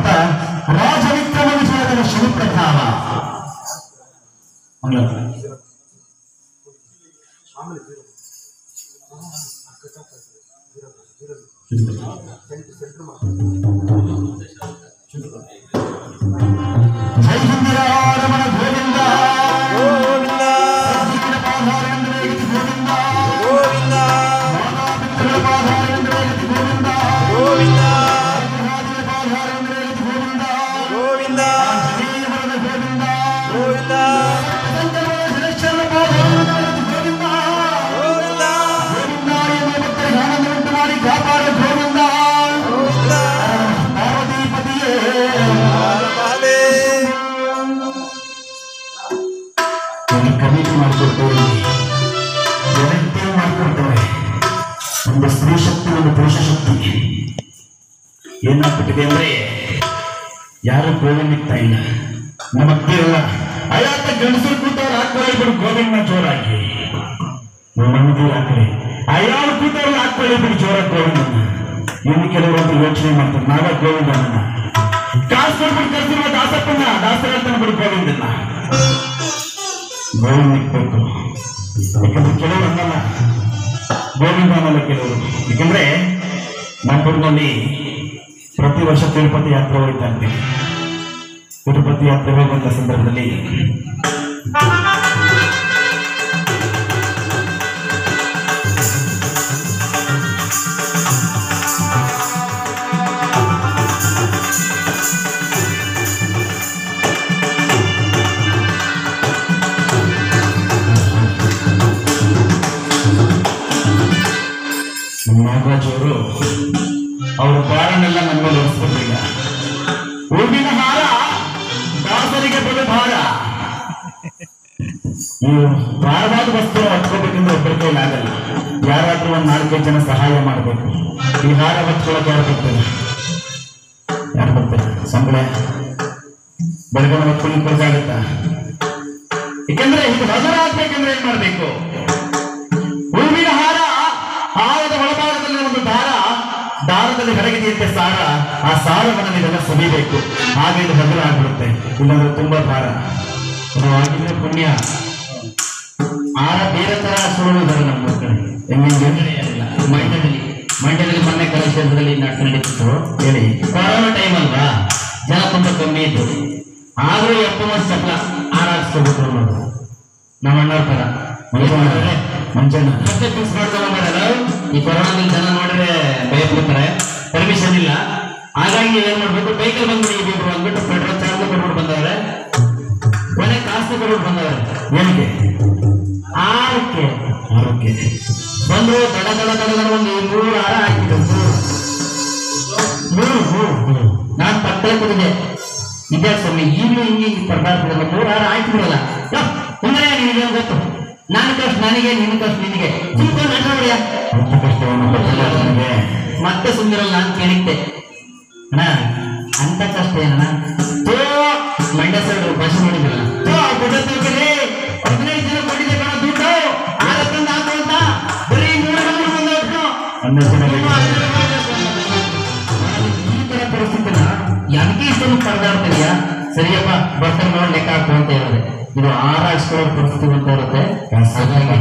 ಅಂತ ರಾಜವಿಕ್ರಮ ವಿಜಯದ ಶಿವಪ್ರತಾಪ ಮಂಗಳ ಜೈ ಹಿಂದಿರ ರಮಣ ಗೋವಿಂದ ಗೋವಿಂದ ಸದ್ಗುರುವಿನ ಪಾದಾರವಿಂದವೇ ಗೋವಿಂದ ಗೋವಿಂದ ಮಾತಾಪಿತೃಗಳ ಪಾದಾರವಿಂದವೇ ಗೋವಿಂದ ಗೋವಿಂದ ರಾಜರ ಪಾದಾರವಿಂದವೇ ಗೋವಿಂದ ಗೋವಿಂದ ಜೀವನದ ಗೋವಿಂದ ಗೋವಿಂದ ಸಂತಗಳ ಜಲಕ್ಷರ ಪಾದಾರವಿಂದವೇ ಗೋವಿಂದ ಗೋವಿಂದ ಗೋವಿಂದ ಎಂಬ ಭಕ್ತರಿಗೆ ಆನಂದ ಉಂಟು ಮಾಡಿ ಕಾಪಾಡ ಗೋವಿಂದ ಗೋವಿಂದ ಪಾರ್ವತೀಪತಿಯೇ ಮಹಾಲೇ ಒಂದು ಕಮಿಟಿ ಮಾಡಿಕೊಡ್ತೇವೆ ಗ್ಯಾರಂಟಿ ಮಾಡಿಕೊಡ್ತೇವೆ ಒಂದು ಸ್ತ್ರೀ ಶಕ್ತಿ ಒಂದು ಪುರುಷ ಶಕ್ತಿ ಏನಾಗ್ಬಿಟ್ಟಿದೆ ಅಂದ್ರೆ ಯಾರು ಗೋವಿಂದಿಕ್ತಾ ಇಲ್ಲ ನಮ್ಮ ಅಕ್ಕಿರಲ್ಲ ಅಯಾತ ಗಂಡಸರು ಕೂತವ್ರು ಹಾಕೊಳ್ಳಿ ಬಿಡು ಗೋವಿಂದ ಜೋರಾಗಿ ಮಣ್ಣು ಹಾಕಲಿ ಅಯಾವ ಕೂತವ್ರು ಹಾಕೊಳ್ಳಿ ಬಿಡು ಜೋರಾಗಿ ಗೋವಿಂದನ ಇನ್ನು ಕೆಲವರು ಅಂತ ಯೋಚನೆ ಮಾಡ್ತಾರೆ ನಾವೇ ಗೋವಿಂದನ ಕಾಸು ಕೊಟ್ಬಿಟ್ಟು ಕರ್ಸಿರುವ ದಾಸಪ್ಪನ ದಾಸರ ಹೇಳ್ತಾನೆ ಬಿಡು ಗೋವಿಂದನ ಗೋವಿಂದ ನಿಕ್ಬೇಕು ಯಾಕಂದ್ರೆ ಕೆಲವರು ಅನ್ನಲ್ಲ ಗೋವಿಂದ ಅನ್ನಲ್ಲ ಕೆಲವರು ಯಾಕಂದ್ರೆ ಮಂಗಳೂರಿನಲ್ಲಿ ಪ್ರತಿ ವರ್ಷ ತಿರುಪತಿ ಯಾತ್ರೆ ಹೋಗ್ತಾ ಇರ್ತೀವಿ ತಿರುಪತಿ ಯಾತ್ರೆ ಹೋಗುವಂತ ಸಂದರ್ಭದಲ್ಲಿ ನಮ್ಮ ನಾಗರಾಜ್ ಅವರು ಅವರ ಭಾರನೆಲ್ಲ ನಮ್ಮ ಮೇಲೆ ಹೊರಿಸ್ಬಿಟ್ಟಿಲ್ಲ ಹೂವಿನ ಹಾರ ದಾಸರಿಗೆ ಬಲು ಭಾರ ಈ ಭಾರವಾದ ವಸ್ತು ಹಚ್ಕೋಬೇಕೆಂದ್ರೆ ಒಬ್ಬರ ಕೈಲಿ ಆಗಲ್ಲ ಯಾರಾದ್ರೂ ಒಂದ್ ನಾಲ್ಕೈದು ಜನ ಸಹಾಯ ಮಾಡಬೇಕು ಈ ಹಾರ ಹಚ್ಕೊಳಕ್ ಯಾರು ಬರ್ತಾರೆ ಯಾರು ಬರ್ತಾರೆ ಸಂಬಳ ಬೆಳಗ್ಗೆ ಹೊತ್ಕೊಂಡು ಕೊಡಕ್ಕಾಗತ್ತಾ ಯಾಕಂದ್ರೆ ಇದು ಹಜರ ಆಗ್ಬೇಕಂದ್ರೆ ಏನ್ ಮಾಡ್ಬೇಕು ಹೂವಿನ ಹಾರ ಹಾರದ ಒಳಭಾಗದಲ್ಲಿ ಒಂದು ದಾರ ದಾರದಲ್ಲಿ ಹೊರಗಿದೆಯಂತೆ ಸಾರ ಆ ಸಾರವನ್ನು ನೀವೆಲ್ಲ ಸುಲಿಬೇಕು ಹಾಗೆ ಇದು ಹಗುರ ಆಗ್ಬಿಡುತ್ತೆ ಇಲ್ಲಾಂದ್ರೆ ತುಂಬಾ ಭಾರ ಅದು ಆಗಿದ್ರೆ ಪುಣ್ಯ ಆರ ಬೇರೆ ತರ ಸುರುಳಿದ್ದಾರೆ ನಮ್ಮ ಕಡೆ ಹೆಂಗೆ ಮಂಡ್ಯದಲ್ಲಿ ಮಂಡ್ಯದಲ್ಲಿ ಮೊನ್ನೆ ಕಲಾಕ್ಷೇತ್ರದಲ್ಲಿ ನಾಟಕ ನಡೀತಿತ್ತು ಹೇಳಿ ಕೊರೋನಾ ಟೈಮ್ ಅಲ್ವಾ ಜನ ತುಂಬಾ ಕಮ್ಮಿ ಇತ್ತು ಆದ್ರೂ ಎಪ್ಪತ್ತು ಚಪ್ಲ ಆರಾಧಿಸ್ಕೋಬೇಕು ಅನ್ನೋದು ನಮ್ಮ ಅಣ್ಣವ್ರ ತರ ಮಂಜಣ್ಣ ಮಂಜಣ್ಣ ಮತ್ತೆ ಫಿಕ್ಸ್ ಮಾಡ್ಕೊಂಡು ಮಾಡಲ್ಲ ಈ ಕೊರೋನಾದಲ್ಲಿ ಜನ ನೋಡಿದ್ರೆ ಭಯಪಡ್ತಾರೆ ಪರ್ಮಿಷನ್ ಇಲ್ಲ ಹಾಗಾಗಿ ನೀವೇನ್ ಮಾಡ್ಬೇಕು ಬೈಕಲ್ಲಿ ಬಂದ್ಬಿಡಿ ಇಬ್ರು ಅಂದ್ಬಿಟ್ಟು ಪೆಟ್ರೋಲ್ ಚಾರ್ಜ್ ಕೊಟ್ಬಿಟ್ಟು ಬಂದವ್ರೆ ಕೊನೆ ಕಾಸು ಕೊಟ್ಬಿಟ್ಟು ಬಂದವ್ರೆ ಏನಕ್ಕೆ ಆರಕ್ಕೆ ಆರಕ್ಕೆ ಬಂದ್ರು ದಡ ದಡ ದಡ ದಡ ಒಂದು ಮೂರು ಹಾರ ಹಾಕಿದ್ರು ಮೂರು ಮೂರು ಮೂರು ನಾನು ಪಕ್ಕದಲ್ಲಿ ಕೂತಿದ್ದೆ ಇದೇ ಸ್ವಾಮಿ ಈಗಲೂ ಹಿಂಗೆ ಹಿಂಗೆ ಪರದಾಡ್ತಿರಲ್ಲ ಮೂರು ಹಾರ ಹಾಕಿಬಿಡಲ್ಲ ಕುಂದ್ರೆ ನಿನಗೆ ಗೊತ್ತು ನನ್ನ ಕಷ್ಟ ನನಗೆ ನಿನ್ನ ಕಷ್ಟ ನಿನಗೆ ಸುಮ್ಮನೆ ನಾಟ ನೋಡಿಯ ಮತ್ತೆ ಸುಂದರಲ್ಲ ನಾನು ಕೇಳಿದ್ದೆ ಅಣ್ಣ ಅಂತ ಕಷ್ಟ ಏನಣ್ಣ ತೋ ಮಂಡ್ಯ ಸೈಡ್ ಭಾಷೆ ಮಾಡಿದ್ರಲ್ಲ ತೋ ಗುಡ್ಡ ತಿಳ್ಕೊಳ್ಳಿ ಹದಿನೈದು ಜನ ಕೊಟ್ಟಿದ್ದೆ ಕಣ ದುಡ್ಡು ಆರತ್ತಂದು ಹಾಕೋಂತ ಬರೀ ಮೂರು ಗಂಟೆ ಬಂದು ಈ ತರ ಪರಿಸ್ಥಿತಿನ ಯಾಕೆ ಇಷ್ಟೊಂದು ಪರದಾಡ್ತೀಯ ಸರಿಯಪ್ಪ ಬರ್ತಾರೆ ನೋಡಿ ಲೆಕ್ಕ ಹಾಕು ಅಂತ ಹೇಳಿದೆ ಇದು ಆರಾಯಿಸ್ಕೊಳ್ಳೋ ಪರಿಸ್ಥಿತಿ ಅಂತ ಇರುತ್ತೆ ಹಾಗಾಗಿ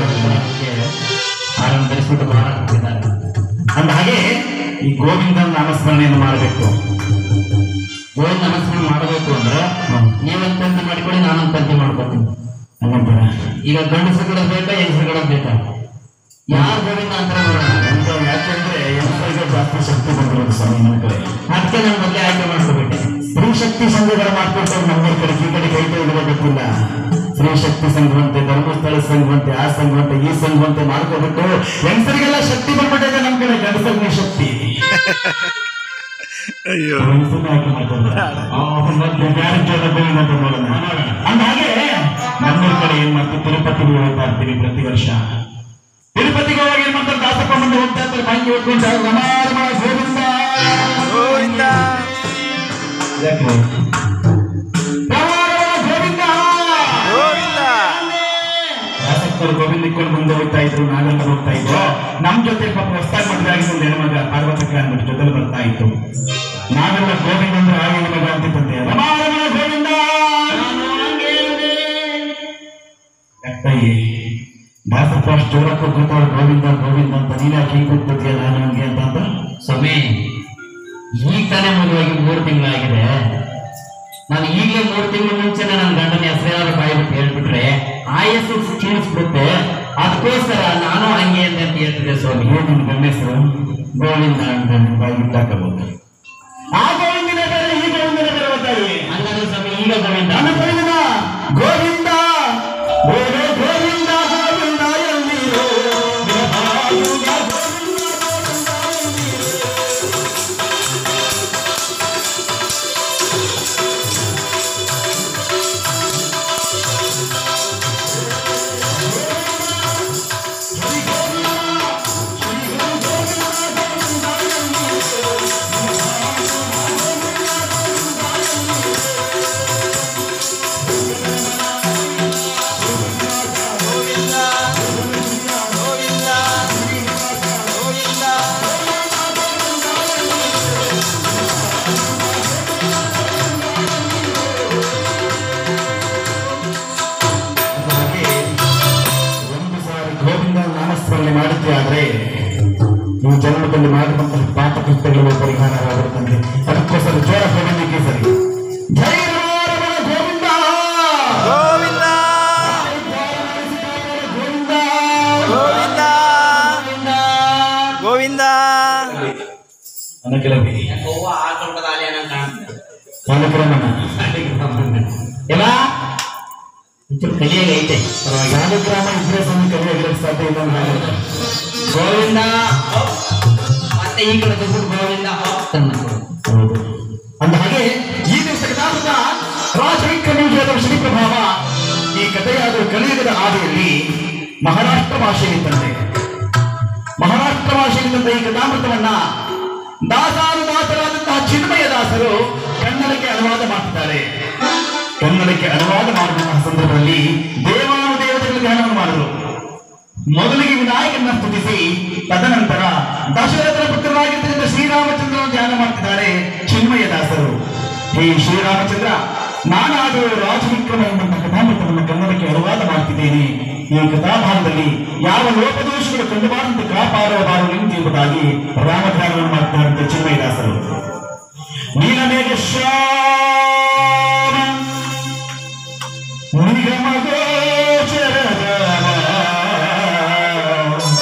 ಆರನ್ನು ಧರಿಸ್ಬಿಟ್ಟು ಭಾರ ಹಾಕ್ತಿದ್ದಾರೆ ಅಂದ ಹಾಗೆ ಈ ಗೋವಿಂದನ ನಾಮಸ್ಮರಣೆಯನ್ನು ಮಾಡಬೇಕು ಗೋವಿಂದ ನಾಮಸ್ಮರಣೆ ಮಾಡಬೇಕು ಅಂದ್ರೆ ನೀವೊಂದು ಪಂಕ್ತಿ ಮಾಡಿಕೊಳ್ಳಿ ನಾನೊಂದು ಪಂಕ್ತಿ ಮಾಡ್ಕೊತೀನಿ ಹಂಗಂತೀರ ಈಗ ಗಂಡಸರು ಕಡೆ ಬೇಕಾ ಹೆಂಗಸರು ಕಡೆ ಬೇಕಾ ಯಾರು ಗೋವಿಂದ ಅಂತ ನೋಡೋಣ ಯಾಕೆಂದ್ರೆ ಹೆಂಗಸರಿಗೆ ಜಾಸ್ತಿ ಶಕ್ತಿ ಬಂದಿರೋದು ಸ್ವಾಮಿ ನಮ್ಮ ಕಡೆ ಅದಕ್ಕೆ ನಾನು ಮೊದಲೇ ಆಯ್ಕೆ ಮಾಡ್ಕೊಬಿಟ್ಟೆ ಸ್ತ್ರೀ ಶಕ್ತಿ ಸಂಘಗಳು ಮಾಡ್ಕೊಟ್ಟು ನಮ್ಮ ಕಡೆ ಈ ಕಡೆ ಕೈ ಕೈ ಗೊತ್ತಿಲ್ಲ ಸ್ತ್ರೀ ಶಕ್ತಿ ಸಂಘವಂತೆ ಧರ್ಮಸ್ಥಳ ಸಂಘವಂತೆ ಆ ಸಂಘವಂತೆ ಈ ಸಂಘವಂತೆ ಮಾಡ್ಕೊಬಿಟ್ಟು ಹೆಂಗಸರಿಗೆಲ್ಲ ಶಕ್ತಿ ಬಂದ್ಬಿಟ್ಟಿದೆ ನಮ್ಮ ಕಡೆ ಗಂಡಸರಿಗೆ ಶಕ್ತಿ ಅಯ್ಯೋ ಹೆಂಗಸರನ್ನ ಆಯ್ಕೆ ಮಾಡ್ಕೊಂಡ್ರೆ. ಆ, ಮತ್ತೆ ಗ್ಯಾರಂಟಿ ಎಲ್ಲ ಗೋವಿಂದ ಅಂತ ನೋಡೋಣ. ಅಂದ್ಹಾಗೆ ನಮ್ಮ ಕಡೆ ಏನ್ ಮಾಡ್ತೀವಿ ತಿರುಪತಿಗೆ ಹೋಗ್ತಾ ಇರ್ತೀವಿ ಪ್ರತಿ ವರ್ಷ ತಿರುಪತಿಗೆ ಹೋಗಿ ಏನ್ ಮಾಡ್ತಾರೆ ದಾಸಪ್ಪ ಮುಂದೆ ಹೋಗ್ತಾ ಇರ್ತಾರೆ ಬಾಂಕಿ ಹೊತ್ಕೊಂಡು ರಮಾರಮ ಗೋವಿಂದ ಗೋವಿಂದ ಯಾಕೆ? ರಮಾರಮ ಗೋವಿಂದ ಗೋವಿಂದ ಶಾಸಕರು ಗೋವಿಂದ ಇಟ್ಕೊಂಡು ಮುಂದೆ ಹೋಗ್ತಾ ಇದ್ರು ನಾವೆಲ್ಲ ಹೋಗ್ತಾ ಇದ್ರು ನಮ್ ಜೊತೆ ಪಾಪ ಹೊಸ್ತಾಗಿ ಮದುವೆ ಆಗಿದ್ದು ಒಂದು ಹೆಣ್ಮಗ ಪಾರ್ವತಕ್ಕೆ ಅಂದ್ಬಿಟ್ಟು ಜೊತೆಲಿ ಬರ್ತಾ ಇತ್ತು ನಾವೆಲ್ಲ ಗೋವಿಂದ ಅಂದ್ರೆ ಹಾಗೆ ನಿಮಗೆ ಅಂತಿದ್ದಂತೆ ರಮಾರಮಣ ಗೋವಿಂದ ಅಕ್ಕಯ್ಯ ದಾಸಪ್ಪ ಅಷ್ಟು ಜೋರಕ್ಕೆ ಗೊತ್ತಾಗ ಗೋವಿಂದ ಗೋವಿಂದ ಅಂತ ನೀನೇ ಯಾಕೆ ಹೀಗೆ ಕೂತ್ಕೊತೀಯ ನಾನು ಹಂಗೆ ಅಂತ ಅಂತ ಸ್ವಾಮಿ ಈಗ ತಾನೇ ಮದುವಾಗಿ ಮೂರು ತಿಂಗಳಾಗಿದೆ ನಾನು ಈಗಲೇ ಮೂರು ತಿಂಗಳ ಮುಂಚೆ ನನ್ನ ಗಂಡನ ಹೆಸರೇನಾದ್ರು ಬಾಯ್ಬಿಟ್ಟು ಹೇಳ್ಬಿಟ್ರೆ ಆಯಸ್ಸು ಕ್ಷೀಣಿಸ್ಬಿಡುತ್ತೆ ಅದಕ್ಕೋಸ್ಕರ ನಾನು ಹಂಗೆ ಅಂತ ಅಂತ ಹೇಳ್ತಿದ್ದೆ ಸ್ವಾಮಿ ಏನು ನಿನ್ನ ಗಂಡ ಹೆಸರು ಗೋವಿಂದ ಅಂತ ನನ್ನ ಬಾಯಿ ಬಿಟ್ಟಾಕಬಹುದು ಆ ಗೋವಿಂದನೇ ಬೇರೆ ಈ ಗೋವಿಂದನೇ ಬೇರೆ ಗೊತ್ತಾಗಿ ಹಂಗಾದ್ರೆ ಸ್ವಾಮಿ ಈಗ ಗೋವಿಂದ ನನ್ನ ಗೋವಿಂದ ಗೋವಿಂದ ಓಡೋ ಗೋವಿಂದ ಗೋವಿಂದ ಎಲ್ಲಿರೋ ಗೋವಿಂದ, ಗೋವಿಂದ, ಗೋವಿಂದ ಗೋವಿಂದ ಗೋವಿಂದ ಹಾಗೆ ಒಂದು ಸಾರಿ ಗೋವಿಂದ ನಾಮಸ್ಮರಣೆ ಮಾಡಿದ್ದೆ ಆದ್ರೆ ಈ ಜನ್ಮದಲ್ಲಿ ಮಾಡಿದಂತಹ ಪಾಪ ಕೃತ್ಯಗಳು ಪರಿಹಾರವಾಗಿರುತ್ತಂತೆ ಅದಕ್ಕೋಸ್ಕರ ಜೋರ ಗೋವಿಂದಕ್ಕೆ ಸರಿ ಜೈ ರಮಾರಮಣ ಗೋವಿಂದ ಗೋವಿಂದ ಗೋವಿಂದ ಗೋವಿಂದ ಗೋವಿಂದ ಅನಕಲವಿ ಕಾಲಕ್ರಮಣ ಎಲ್ಲ ಒಂಚೂರು ಕಲಿಯಾಗ ಐತೆ ಕಾಲಕ್ರಮ ಇದ್ರೆ ಸ್ವಾಮಿ ಕಲಿಯಾಗಿರಕ್ಕೆ ಸಾಧ್ಯ ಇಲ್ಲ ಅಂತ ನಾನು. ಗೋವಿಂದ ಮತ್ತೆ ಈ ಕಡೆ ಬಂದ್ಬಿಟ್ಟು ಗೋವಿಂದ ತಂದ್ಬಿಡು. ಹೌದು ಅಂದ ಹಾಗೆ ಈ ದಿವಸಕ್ಕೆ ದಾಸದ ರಾಜವಿಕ್ರಮಿಜಯದ ಶ್ರೀ ಪ್ರಭಾವ ಈ ಕಥೆಯಾದ ಕಲಿಯುಗದ ಹಾದಿಯಲ್ಲಿ ಮಹಾರಾಷ್ಟ್ರ ಭಾಷೆಯಲ್ಲಿದ್ದಂತೆ ಮಹಾರಾಷ್ಟ್ರ ಭಾಷೆಯಲ್ಲಿದ್ದಂತ ಈ ಕಥಾಮೃತವನ್ನ ದಾಸಾನು ದಾಸರಾದಂತಹ ಚಿನ್ಮಯ ದಾಸರು ಕನ್ನಡಕ್ಕೆ ಅನುವಾದ ಮಾಡ್ತಿದ್ದಾರೆ ಕನ್ನಡಕ್ಕೆ ಅನುವಾದ ಮಾಡುವಂತಹ ಸಂದರ್ಭದಲ್ಲಿ ದೇವಾನು ದೇವತೆಗಳ ಧ್ಯಾನವನ್ನು ಮಾಡಿದರು ಮೊದಲಿಗೆ ವಿನಾಯಕನ ಸ್ತುತಿಸಿ ತದನಂತರ ದಶರಥನ ಪುತ್ರರಾಗಿದ್ದರಿಂದ ಶ್ರೀರಾಮಚಂದ್ರನ ಧ್ಯಾನ ಮಾಡ್ತಿದ್ದಾರೆ ಚಿನ್ಮಯ ದಾಸರು ಹೇ ಶ್ರೀರಾಮಚಂದ್ರ ನಾನಾದರೂ ರಾಜವಿಕ್ರಮ ಎಂಬಂತಹ ಕಥಾಮೃತವನ್ನು ಕನ್ನಡಕ್ಕೆ ಅನುವಾದ ಮಾಡ್ತಿದ್ದೇನೆ ಈ ಕಥಾಭಾಗದಲ್ಲಿ ಯಾವ ಲೋಪದೋಷಗಳು ಕಂಡುಬಾರಂತೆ ಕಾಪಾಡುವ ಬಾರು ನಿಂತು ಎಂಬುದಾಗಿ ರಾಮಧ್ಯಾನವನ್ನು ಮಾಡ್ತಾರಂತೆ ಚಿನ್ಮಯ ದಾಸರು ನೀಲಮೇಘ ಶ್ಯಾಮ ನಿಗಮಗೋಚರ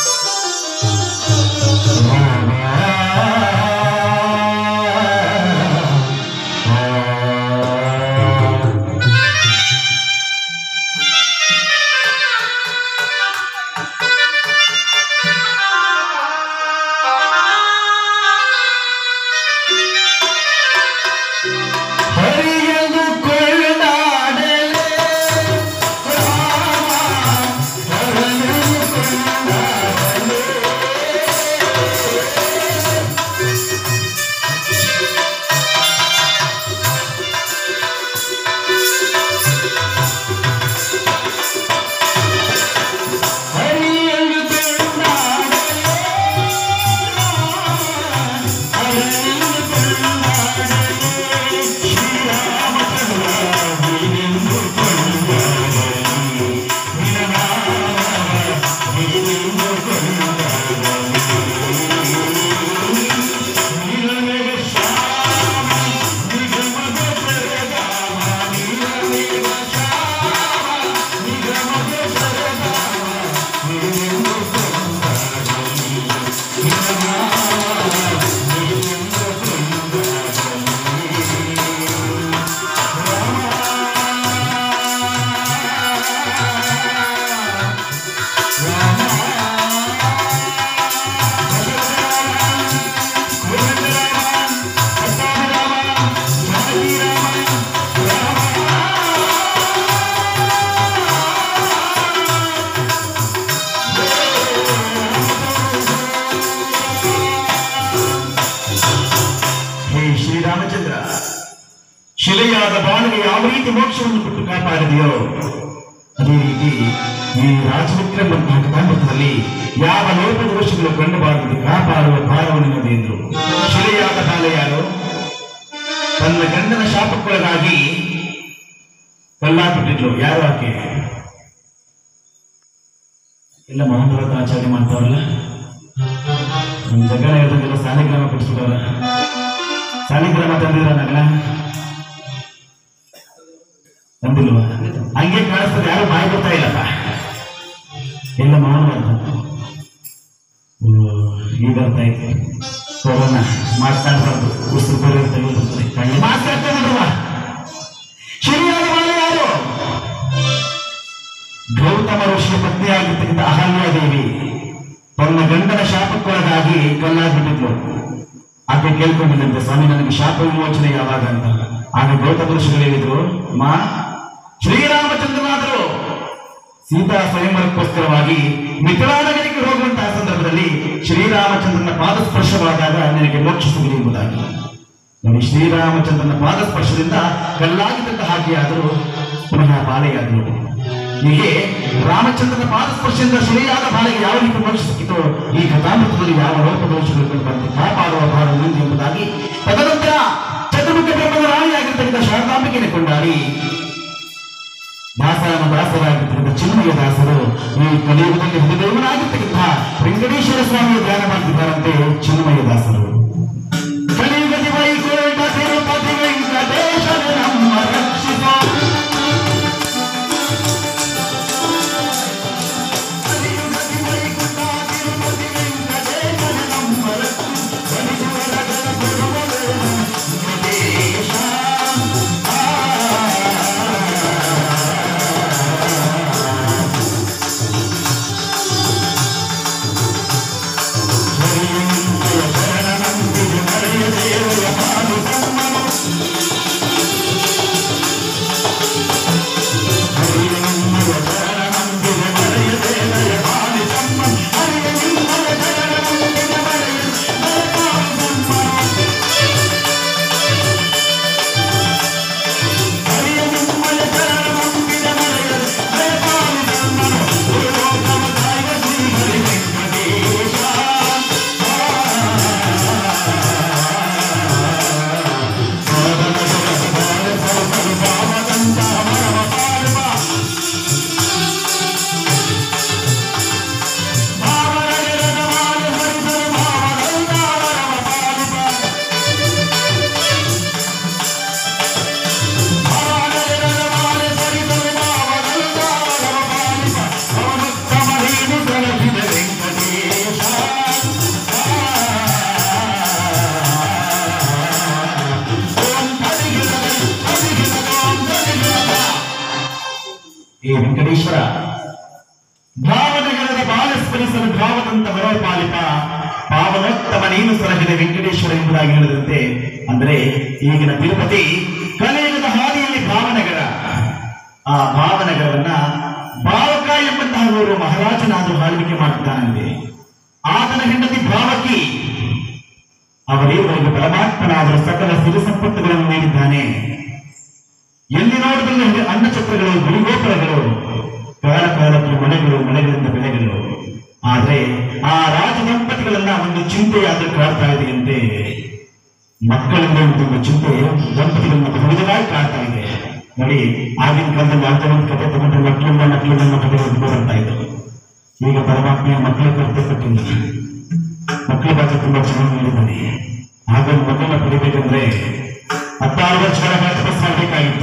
ಹರಿಯಲು ಕೊಳ್ಳಾಡಲೇ ಹರಿಯಲು ಕೊಳ್ಳಾಡಲೇ ಹರಿಯಲು ಕೊಳ್ಳಾಡಲೇ ಹೇ ಶ್ರೀರಾಮಚಂದ್ರ ಶಿಲೆಯಾದ ಬಾಣಿಗೆ ಯಾವ ರೀತಿ ಮೋಕ್ಷವನ್ನು ಕೊಟ್ಟು ಕಾಪಾಡಿದೆಯೋ ಅದೇ ರೀತಿ ಈ ರಾಜವಿಕ್ರಮ ಕಥಾಮೃತದಲ್ಲಿ ಯಾವ ಲೋಪದೋಷಗಳು ಕಂಡುಬಾರದು ಕಾಪಾಡುವ ಭಾರವನ್ನು ನಿನ್ನದು ಎಂದರು ಶಿಲೆಯಾದ ಬಾಲ ಯಾರು ತನ್ನ ಗಂಡನ ಶಾಪಕ್ಕೊಳಗಾಗಿ ಕಲ್ಲಾಕ್ಬಿಟ್ಟಿದ್ಲು ಯಾರು ಆಕೆ ಇಲ್ಲ ಮಹೇಂದ್ರ ಆಚಾರ್ಯ ಮಾಡ್ತಾರಲ್ಲ ನಿಮ್ ಜಗಳ ಇರೋದಿಲ್ಲ ಸಾಲಿಗ್ರಾಮ ಕೊಡಿಸ್ಬಿಟ್ಟವ್ರ ಸಾಲಿಗ್ರಾಮ ತಂದಿದ್ರ ನಗಲ ತಂದಿಲ್ವಾ ಹಂಗೆ ಕಾಣಿಸ್ತದೆ ಯಾರು ಬಾಯಿ ಬರ್ತಾ ಇಲ್ಲಪ್ಪ ಎಲ್ಲ ಮೌನ ಬಂತು ಓ, ಈಗ ಬರ್ತಾ ಇತ್ತು ಕೊರೋನಾ ಮಾತಾಡ್ಬಾರ್ದು ಉಸಿರು ಬರೋ ತೆಗೆದುರ್ತದೆ ಕಣ್ಣು ಮಾತಾಡ್ತಾ ಬಿಡುವ ಶರಿಯಾದ ಬಾಳೆ ಯಾರು ಗೌತಮ ಋಷಿಯ ಪತ್ನಿಯಾಗಿರ್ತಕ್ಕಂಥ ಅಹಲ್ಯ ದೇವಿ ತನ್ನ ಗಂಡನ ಶಾಪಕ್ಕೊಳಗಾಗಿ ಕಲ್ಲಾಗ್ಬಿಟ್ಟಿದ್ಲು ಆಕೆ ಕೇಳ್ಕೊಂಡಿದ್ದಂತೆ ಸ್ವಾಮಿ ನನಗೆ ಶಾಪ ವಿಮೋಚನೆ ಯಾವಾಗ ಅಂತ ಆಗ ಗೌತಮ ಋಷಿಗಳು ಹೇಳಿದ್ರು ಮಾ ಶ್ರೀರಾಮಚಂದ್ರನಾದರು ಸೀತಾ ಸ್ವಯಂವರಕ್ಕೋಸ್ಕರವಾಗಿ ಮಿಥಿಲಾನಗರಿಗೆ ಹೋಗುವಂತಹ ಸಂದರ್ಭದಲ್ಲಿ ಶ್ರೀರಾಮಚಂದ್ರನ ಪಾದಸ್ಪರ್ಶವಾದಾಗ ನಿನಗೆ ಮೋಕ್ಷ ಸಿಗಲಿ ಎಂಬುದಾಗಿ ನೋಡಿ ಶ್ರೀರಾಮಚಂದ್ರನ ಪಾದಸ್ಪರ್ಶದಿಂದ ಕಲ್ಲಾಗಿದ್ದಂತ ಹಾಗೆಯಾದರೂ ಪುನಃ ಬಾಳೆಯಾದರು ಹೀಗೆ ರಾಮಚಂದ್ರನ ಪಾದಸ್ಪರ್ಶದಿಂದ ಶ್ರೀಯಾದ ಬಾಳೆಗೆ ಯಾವ ರೀತಿ ಮೋಕ್ಷ ಸಿಕ್ಕಿತೋ ಈ ಕಥಾಮೃತದಲ್ಲಿ ಯಾವ ಲೋಪದೋಷಗಳು ಬಂದು ಕಾಪಾಡುವ ಭಾರ ಮುಂದೆ ಎಂಬುದಾಗಿ ತದನಂತರ ಚತುರ್ಮುಖ ಬ್ರಹ್ಮದ ರಾಣಿಯಾಗಿರ್ತಕ್ಕಂಥ ಶಾರದಾಂಬಿಕೆಯನ್ನು ಕೊಂಡಾಡಿ ದಾಸರನ ದಾಸರಾಗಿರ್ತಕ್ಕಂಥ ಚಿನ್ಮಯ ದಾಸರು ಈ ಕಲಿಯುಗದಲ್ಲಿ ಹೃದಯವನಾಗಿರ್ತಕ್ಕಂಥ ವೆಂಕಟೇಶ್ವರ ಸ್ವಾಮಿಯ ಧ್ಯಾನ ಮಾಡ್ತಿದ್ದಾರಂತೆ ಚಿನ್ಮಯ ದಾಸರು ಕಲಿಯುಗದಿ ವೈಕುಂಠ ತಿರುಪತಿ ವೆಂಕಟೇಶನ ನಮ್ಮ ರಕ್ಷಿಸೋ ಕಲಿಯುಗದಿ ವೈಕುಂಠ ತಿರುಪತಿ ವೆಂಕಟೇಶನ ನಮ್ಮ ರಕ್ಷಿಸೋ ಕಲಿಯುಗದ ಗುರುವೇ ವೆಂಕಟೇಶ. ಈ ವೆಂಕಟೇಶ್ವರ ಭಾವನಗರದ ಬಾಲಸ್ಮರಿಸಲು ಭಾವದಂತ ವರೋಪಾಲಿತ ಪಾವನೋತ್ತಮ ನೀನು ಸಲಹಿದ ವೆಂಕಟೇಶ್ವರ ಎಂಬುದಾಗಿ ಹೇಳಿದಂತೆ ಅಂದ್ರೆ ಈಗಿನ ತಿರುಪತಿ ಕಲಿಯುಗದ ಹಾದಿಯಲ್ಲಿ ಭಾವನಗರ ಆ ಭಾವನಗರವನ್ನ ಭಾವಕ ಎಂಬಂತಹ ಅವರು ಮಹಾರಾಜನಾದರೂ ಆಳ್ವಿಕೆ ಮಾಡುತ್ತಾನಂತೆ ಆತನ ಹೆಂಡತಿ ಭಾವಕಿ ಅವರೇವರಿಗೆ ಪರಮಾತ್ಮನಾದರೂ ಸಕಲ ಸಿರಿ ಸಂಪತ್ತುಗಳನ್ನು ನೀಡಿದ್ದಾನೆ ಎಲ್ಲಿ ನೋಡಿದಲ್ಲಿ ಅನ್ನ ಛತ್ರಗಳು ಗುಡಿಗೋಪುರಗಳು ಕಾಲ ಕಾಲಕ್ಕೆ ಮನೆಗಳು ಮನೆಗಳಿಂದ ಬೆಳೆಗಳು ಆದ್ರೆ ಆ ರಾಜ ದಂಪತಿಗಳನ್ನ ಒಂದು ಚಿಂತೆಯಾದ್ರೂ ಕಾಡ್ತಾ ಇದೆಯಂತೆ ಮಕ್ಕಳಿಂದ ಒಂದು ಚಿಂತೆ ದಂಪತಿಗಳನ್ನ ಬಹುಜನಾಗಿ ಕಾಡ್ತಾ ಇದೆ ನೋಡಿ ಆಗಿನ ಕಾಲದಲ್ಲಿ ಯಾವುದೋ ಒಂದು ಕಥೆ ತಗೊಂಡ್ರೆ ಮಕ್ಕಳಿಂದ ಮಕ್ಕಳಿಂದ ಮಕ್ಕಳಿಗೆ ಬರ್ತಾ ಇದ್ರು ಈಗ ಪರಮಾತ್ಮೆಯ ಮಕ್ಕಳ ಕೊರತೆ ಕೊಟ್ಟಿಲ್ಲ ಮಕ್ಕಳ ಬಗ್ಗೆ ತುಂಬಾ ಚೆನ್ನಾಗಿ ಹೇಳಿದ್ದಾನೆ ಆಗ ಮಕ್ಕಳನ್ನ ಪಡಿಬೇಕಂದ್ರೆ ಹತ್ತಾರು ವರ್ಷಗಳ ಕಾಲ ತಪಸ್ ಮಾಡಬೇಕಾಗಿತ್ತು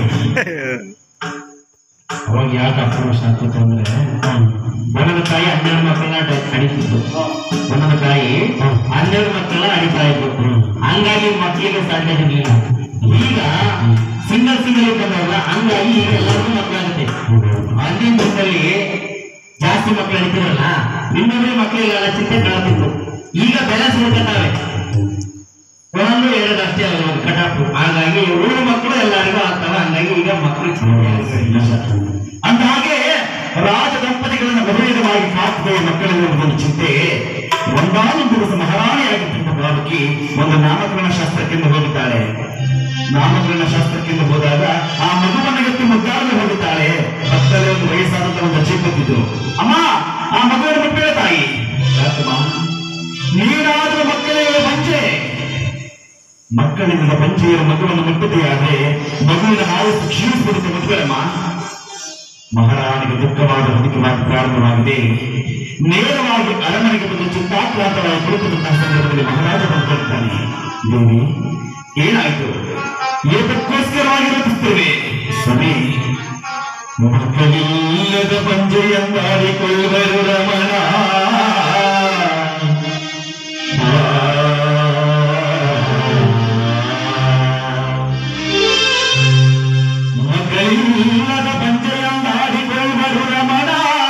ಅವಾಗ ಯಾಕೆ ಹತ್ತು ವರ್ಷ ಆಗ್ತಿತ್ತು ಅಂದ್ರೆ ಒಂದೊಂದು ತಾಯಿ ಹನ್ನೆರಡು ಮಕ್ಕಳನ್ನ ಅಡಿತಿತ್ತು ಒಂದೊಂದು ತಾಯಿ ಹನ್ನೆರಡು ಮಕ್ಕಳನ್ನ ಅಡಿತಾ ಇತ್ತು ಹಂಗಾಗಿ ಮಕ್ಕಳಿಗೆ ಸಾಧ್ಯ ಇರಲಿಲ್ಲ ಈಗ ಸಿಂಗಲ್ ಸಿಂಗಲ್ ಬಂದವಲ್ಲ ಹಂಗಾಗಿ ಈಗ ಎಲ್ಲರಿಗೂ ಮಕ್ಕಳಾಗುತ್ತೆ ಅಂದಿನ ದಿನದಲ್ಲಿ ಜಾಸ್ತಿ ಮಕ್ಕಳು ಅಡಿತಿರಲ್ಲ ಇನ್ನೊಬ್ಬರೇ ಮಕ್ಕಳಿಗೆಲ್ಲ ಚಿಂತೆ ಕಾಡ್ತಿತ್ತು ಈಗ ಬ್ಯಾಲೆನ್ಸ್ ಮಾಡ್ಕೊತಾವೆ ಒಂದು ಎರಡು ಅಷ್ಟೇ ಅಲ್ಲ ಕಟಾಪು ಹಾಗಾಗಿ ಉಳಿದ ಮಕ್ಕಳು ಎಲ್ಲರಿಗೂ ಆಗ್ತವೆ ಹಂಗಾಗಿ ಈಗ ಮಕ್ಕಳು ಅಂತ ಹಾಗೆ ರಾಜ ದಂಪತಿಗಳನ್ನ ಗಂಭೀರವಾಗಿ ಕಾಕುವ ಮಕ್ಕಳಿಗೆ ಒಂದು ಚಿಂತೆ ಒಂದಾನೊಂದು ದಿವಸ ಮಹಾರಾಣಿಯಾಗಿದ್ದಂತ ಬಾಲಕಿ ಒಂದು ನಾಮಕರಣ ಶಾಸ್ತ್ರಕ್ಕೆಂದು ಹೋಗುತ್ತಾಳೆ ನಾಮಕರಣ ಶಾಸ್ತ್ರಕ್ಕೆಂದು ಹೋದಾಗ ಆ ಮಗುವನ್ನ ಎತ್ತಿ ಮುದ್ದಾಡಲು ಹೋಗುತ್ತಾಳೆ ಪಕ್ಕದಲ್ಲೇ ಒಂದು ವಯಸ್ಸಾದಂತ ಒಂದು ಅಜ್ಜಿ ಕೂತಿದ್ರು ಅಮ್ಮ ಆ ಮಗುವನ್ನು ಬಿಟ್ಟರೆ ತಾಯಿ ಯಾಕಮ್ಮ ನೀನಾದ್ರೂ ಮಕ್ಕಳೇ ಬಂಚೆ ಮಕ್ಕಳಿಂದ ಪಂಚೆಯರ ಮಗುವನ್ನು ಮುಟ್ಟದೆಯಾದ್ರೆ ಮಗುವಿನ ಆಯಸ್ಸು ಕ್ಷೀಣಿಸಿಬಿಡುತ್ತೆ ಮದುವೆಯಮ್ಮ ಮಹಾರಾಣಿಗೆ ದುಃಖವಾದ ಬದುಕುವಾಗಿ ಪ್ರಾರಂಭವಾಗಿದೆ ನೇರವಾಗಿ ಅರಮನೆಗೆ ಬಂದು ಚಿತ್ತಾಕ್ರಾಂತವಾಗಿ ಕುಳಿತಂತಹ ಸಂದರ್ಭದಲ್ಲಿ ಮಹಾರಾಜ ಬಂದ್ಕೊಳ್ತಾನೆ ದೇವಿ ಏನಾಯ್ತು ಏತಕ್ಕೋಸ್ಕರವಾಗಿ ಯೋಚಿಸ್ತೇವೆ ಸ್ವಾಮಿ ಮಕ್ಕಳಿಲ್ಲದ ಪಂಜೆಯಂದಾಡಿಕೊಳ್ಳುವರು ರಮಣ ಮಕ್ಕಳಿಲ್ಲದ ಪಂಜೆಯಂದಾಡಿಕೊಳ್ಳುವರು ರಮಣ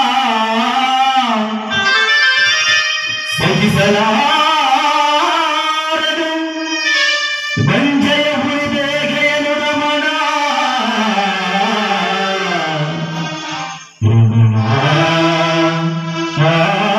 ಸಹಿಸಲಾರದು ಬಂಜಯ ಹುಳಿಬೇಗೆಯನು ರಮಣ ರಮಣ. ಆ,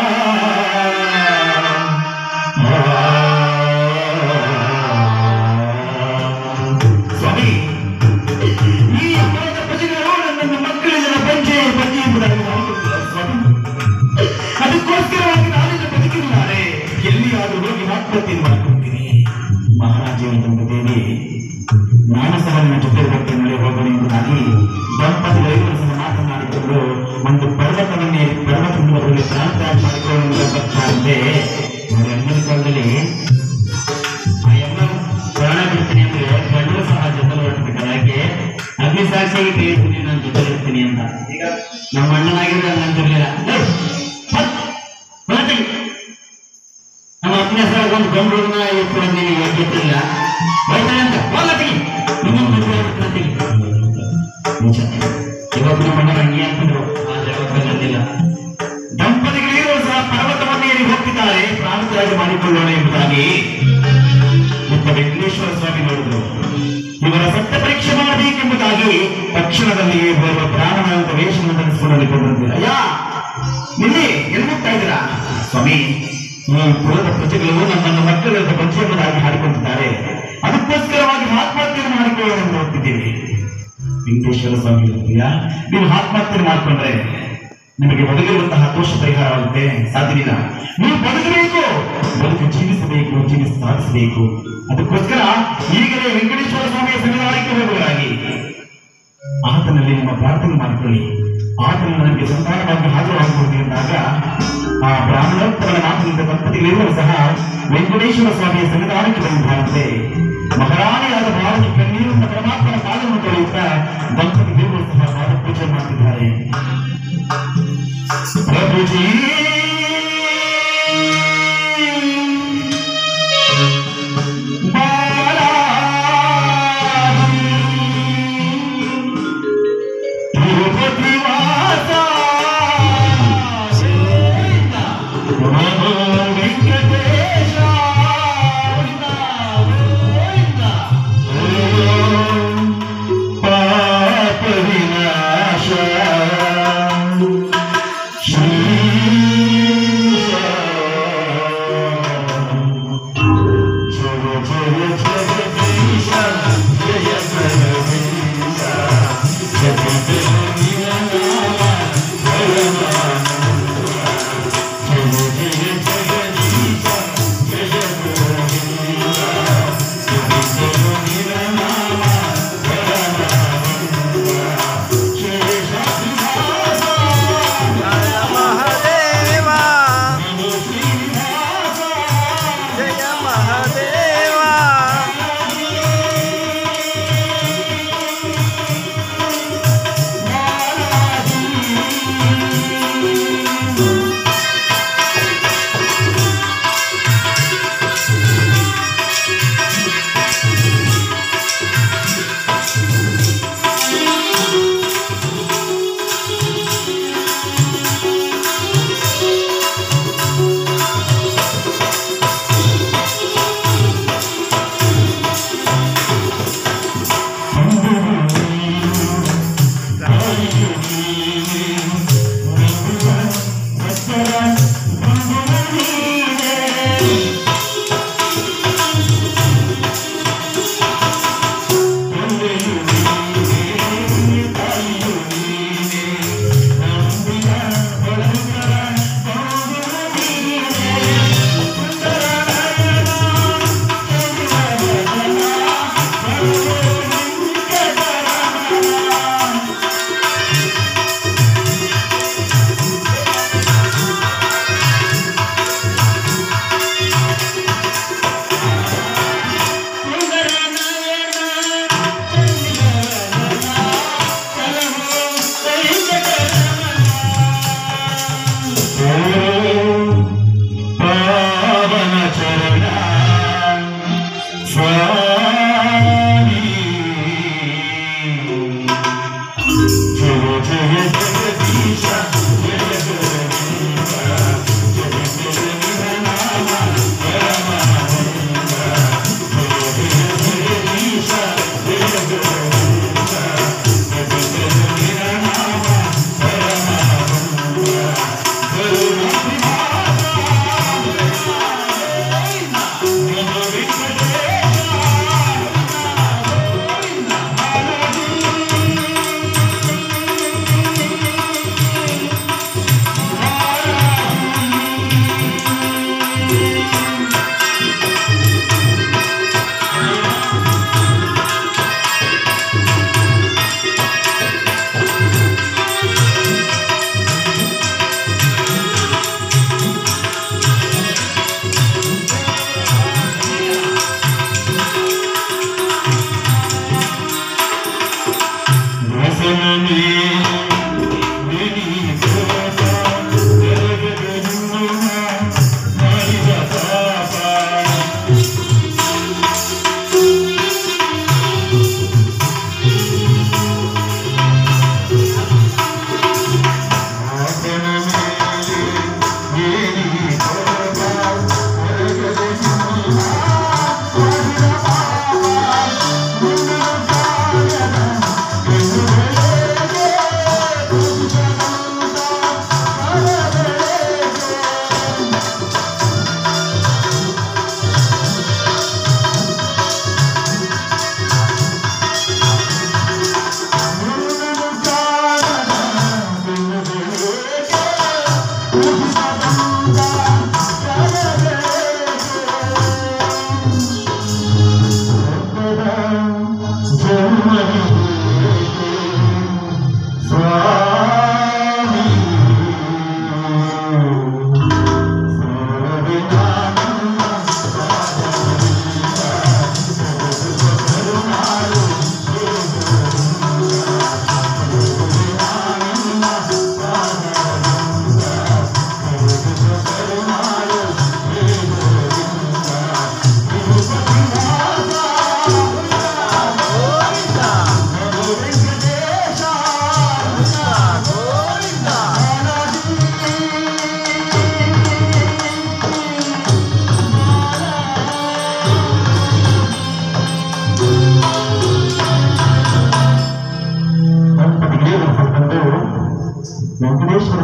ಆ. ಸ್ವಾಮಿ ಈ ಅಪರಾಧ ಪ್ರಜೆಗಳು ನನ್ನನ್ನು ಮಕ್ಕಳಿಂದ ಬಂಜೆ ಬಂಜೆ ಎಂಬುದಾಗಿ ಮಾಡಿಕೊಂಡಿದ್ದಾರೆ ಸ್ವಾಮಿ ಅದಕ್ಕೋಸ್ಕರವಾಗಿ ನಾನಿನ್ನು ಬದುಕಿರುತ್ತಾರೆ ಎಲ್ಲಿಯಾದರೂ ಹೋಗಿ ಆತ್ಮಹತ್ಯೆ ಮಾಡಿಕೊಳ್ತೀನಿ ಮಹಾರಾಜರು ತಂದ ದೇವಿ ನಾನು ಸಹ ನನ್ನ ಜೊತೆ ಬರ್ತೇನೆ ನಡೆ ಹೋಗೋಣ ಎಂಬುದಾಗಿ ದಂಪತಿಗಳಿಗೂ ಸಹ ಮಾತನಾಡಿಕೊಂಡು ಒಂದು ಪರ್ವತವನ್ನೇ ಪರ್ವತದಿಂದ ಬರಲಿ ಪ್ರಾಂತ್ಯಾಗ ಮಾಡಿಕೊಳ್ಳುವ ಬರ್ತಾರಂತೆ ನೋಡಿ ಅಂದಿನ ಕಾಲದಲ್ಲಿ ಆ ಎಲ್ಲ ಪ್ರಾಣ ಬಿಡ್ತೀನಿ ಅಂದ್ರೆ ಗಂಡರು ಸಹ ಜೊತೆ ಹೊರಡ್ಬೇಕಲ್ಲ ಯಾಕೆ ಅಗ್ನಿ ಸಾಕ್ಷಿಯಾಗಿ ಕೇಳ್ತೀನಿ ನಾನು ಜೊತೆ ಇರ್ತೀನಿ ಅಂತ ಈಗ ನಮ್ಮ ಅಣ್ಣನಾಗಿದ್ರೆ ಹಂಗಂತಿರ್ಲಿಲ್ಲ ಏಯ್, ಹತ್, ಹೊರಟಿಗೆ. ನಮ್ಮ ಅಪ್ಪನ ಸರ್ ಒಂದು ಗಂಡುನ ಇಟ್ಕೊಂಡು ನೀವು ಯೋಗ್ಯತಿಲ್ಲ ಬೈತಾನೆ ಅಂತ ಹೋಗತ್ತಿಗೆ ಇನ್ನೊಂದು ಮದುವೆ ಆಗ್ಬಿಡ್ತೀನಿ ನಿಜ ಇವತ್ತು ನಮ್ಮ ಅಣ್ಣ ಹಂಗೆ ಅಂತಿದ್ರು ಆದ್ರೆ ಅವತ್ತು ಬಂದಿಲ್ಲ ದಂಪತಿಗಳಿಗೂ ಸಹ ಪರ್ವತವನ್ನೇ ಏರಿ ಹೋಗ್ತಿದ್ದಾರೆ ಪ್ರಾಂತರಾಗಿ ಮಾಡಿಕೊಳ್ಳೋಣ ಎಂಬುದಾಗಿ ಒಬ್ಬ ವೆಂಕಟೇಶ್ವರ ಸ್ವಾಮಿ ನೋಡಿದ್ರು ಇವರ ಸತ್ಯ ಪರೀಕ್ಷೆ ಮಾಡಬೇಕೆಂಬುದಾಗಿ ತಕ್ಷಣದಲ್ಲಿಯೇ ಬರುವ ಪ್ರಾಣನಾದ ವೇಷವನ್ನು ಧರಿಸಿಕೊಂಡು ಬಂದಿದ್ದೀರ ಅಯ್ಯ ನಿಲ್ಲಿ ಎಲ್ಲಿ ಹೋಗ್ತಾ ಇದ್ದೀರಾ ಸ್ವಾಮಿ ಈ ಕುಲದ ಪ್ರಜೆಗಳು ನಮ್ಮನ್ನು ಮಕ್ಕಳ ಬಂಚೆ ಎಂಬುದಾಗಿ ಹಾಡಿಕೊಂಡಿದ್ದಾರೆ ಅದಕ್ಕೋಸ್ಕರವಾಗಿ ಆತ್ಮಹತ್ಯೆ ಮಾಡಿಕೊಳ್ಳೋಣ ಎಂದು ಹೋಗ್ತಿದ್ದೀವಿ ವೆಂಕಟೇಶ್ವರ ಸ್ವಾಮಿ ಹೇಳ್ತೀಯ ನೀವು ಆತ್ಮಹತ್ಯೆ ಮಾಡಿಕೊಂಡ್ರೆ ನಿಮಗೆ ಒದಗಿರುವಂತಹ ದೋಷ ಪರಿಹಾರವಾಗುತ್ತೆ ಸಾಧ್ಯವಿಲ್ಲ ನೀವು ಬದುಕಬೇಕು ಬದುಕು ಜೀವಿಸಬೇಕು ಜೀವಿಸಿ ಸಾಧಿಸಬೇಕು ಅದಕ್ಕೋಸ್ಕರ ಈಗಲೇ ವೆಂಕಟೇಶ್ವರ ಸ್ವಾಮಿಯ ಸನ್ನಿಧಾನಕ್ಕೆ ಹೋಗುವರಾಗಿ ಆತನಲ್ಲಿ ನಿಮ್ಮ ಪ್ರಾರ್ಥನೆ ಮಾಡಿಕೊಳ್ಳಿ ಆತನು ನನಗೆ ಸಂತಾನವಾಗಿ ಹಾಜರಾಗಬಹುದು ಎಂದಾಗ ಆ ಬ್ರಾಹ್ಮಣೋತ್ತರನ ಮಾತಿನಿಂದ ದಂಪತಿಗಳಿರುವ ಸಹ ವೆಂಕಟೇಶ್ವರ ಸ್ವಾಮಿಯ ಸನ್ನಿಧಾನಕ್ಕೆ ಬಂದಿದ್ದಾರಂತೆ ಮಹಾರಾಣಿಯಾದ ಭಾರತಿ ಕಣ್ಣೀರಿಂದ ಪರಮಾತ್ಮನ ಪಾದವನ್ನು ತೊಳೆಯುತ್ತಾ ದಂಪತಿಗಳಿರುವ ಸಹ ಪಾದ ಪೂಜೆ ಮಾಡ್ತಿದ್ದಾರೆ ಪ್ರಭುಜೀ ತಿರುಪತಿ ವಾಸ ವೆಂಕಟೇಶ ಪಾಪ ವಿನಾಶ ಶ್ರೀ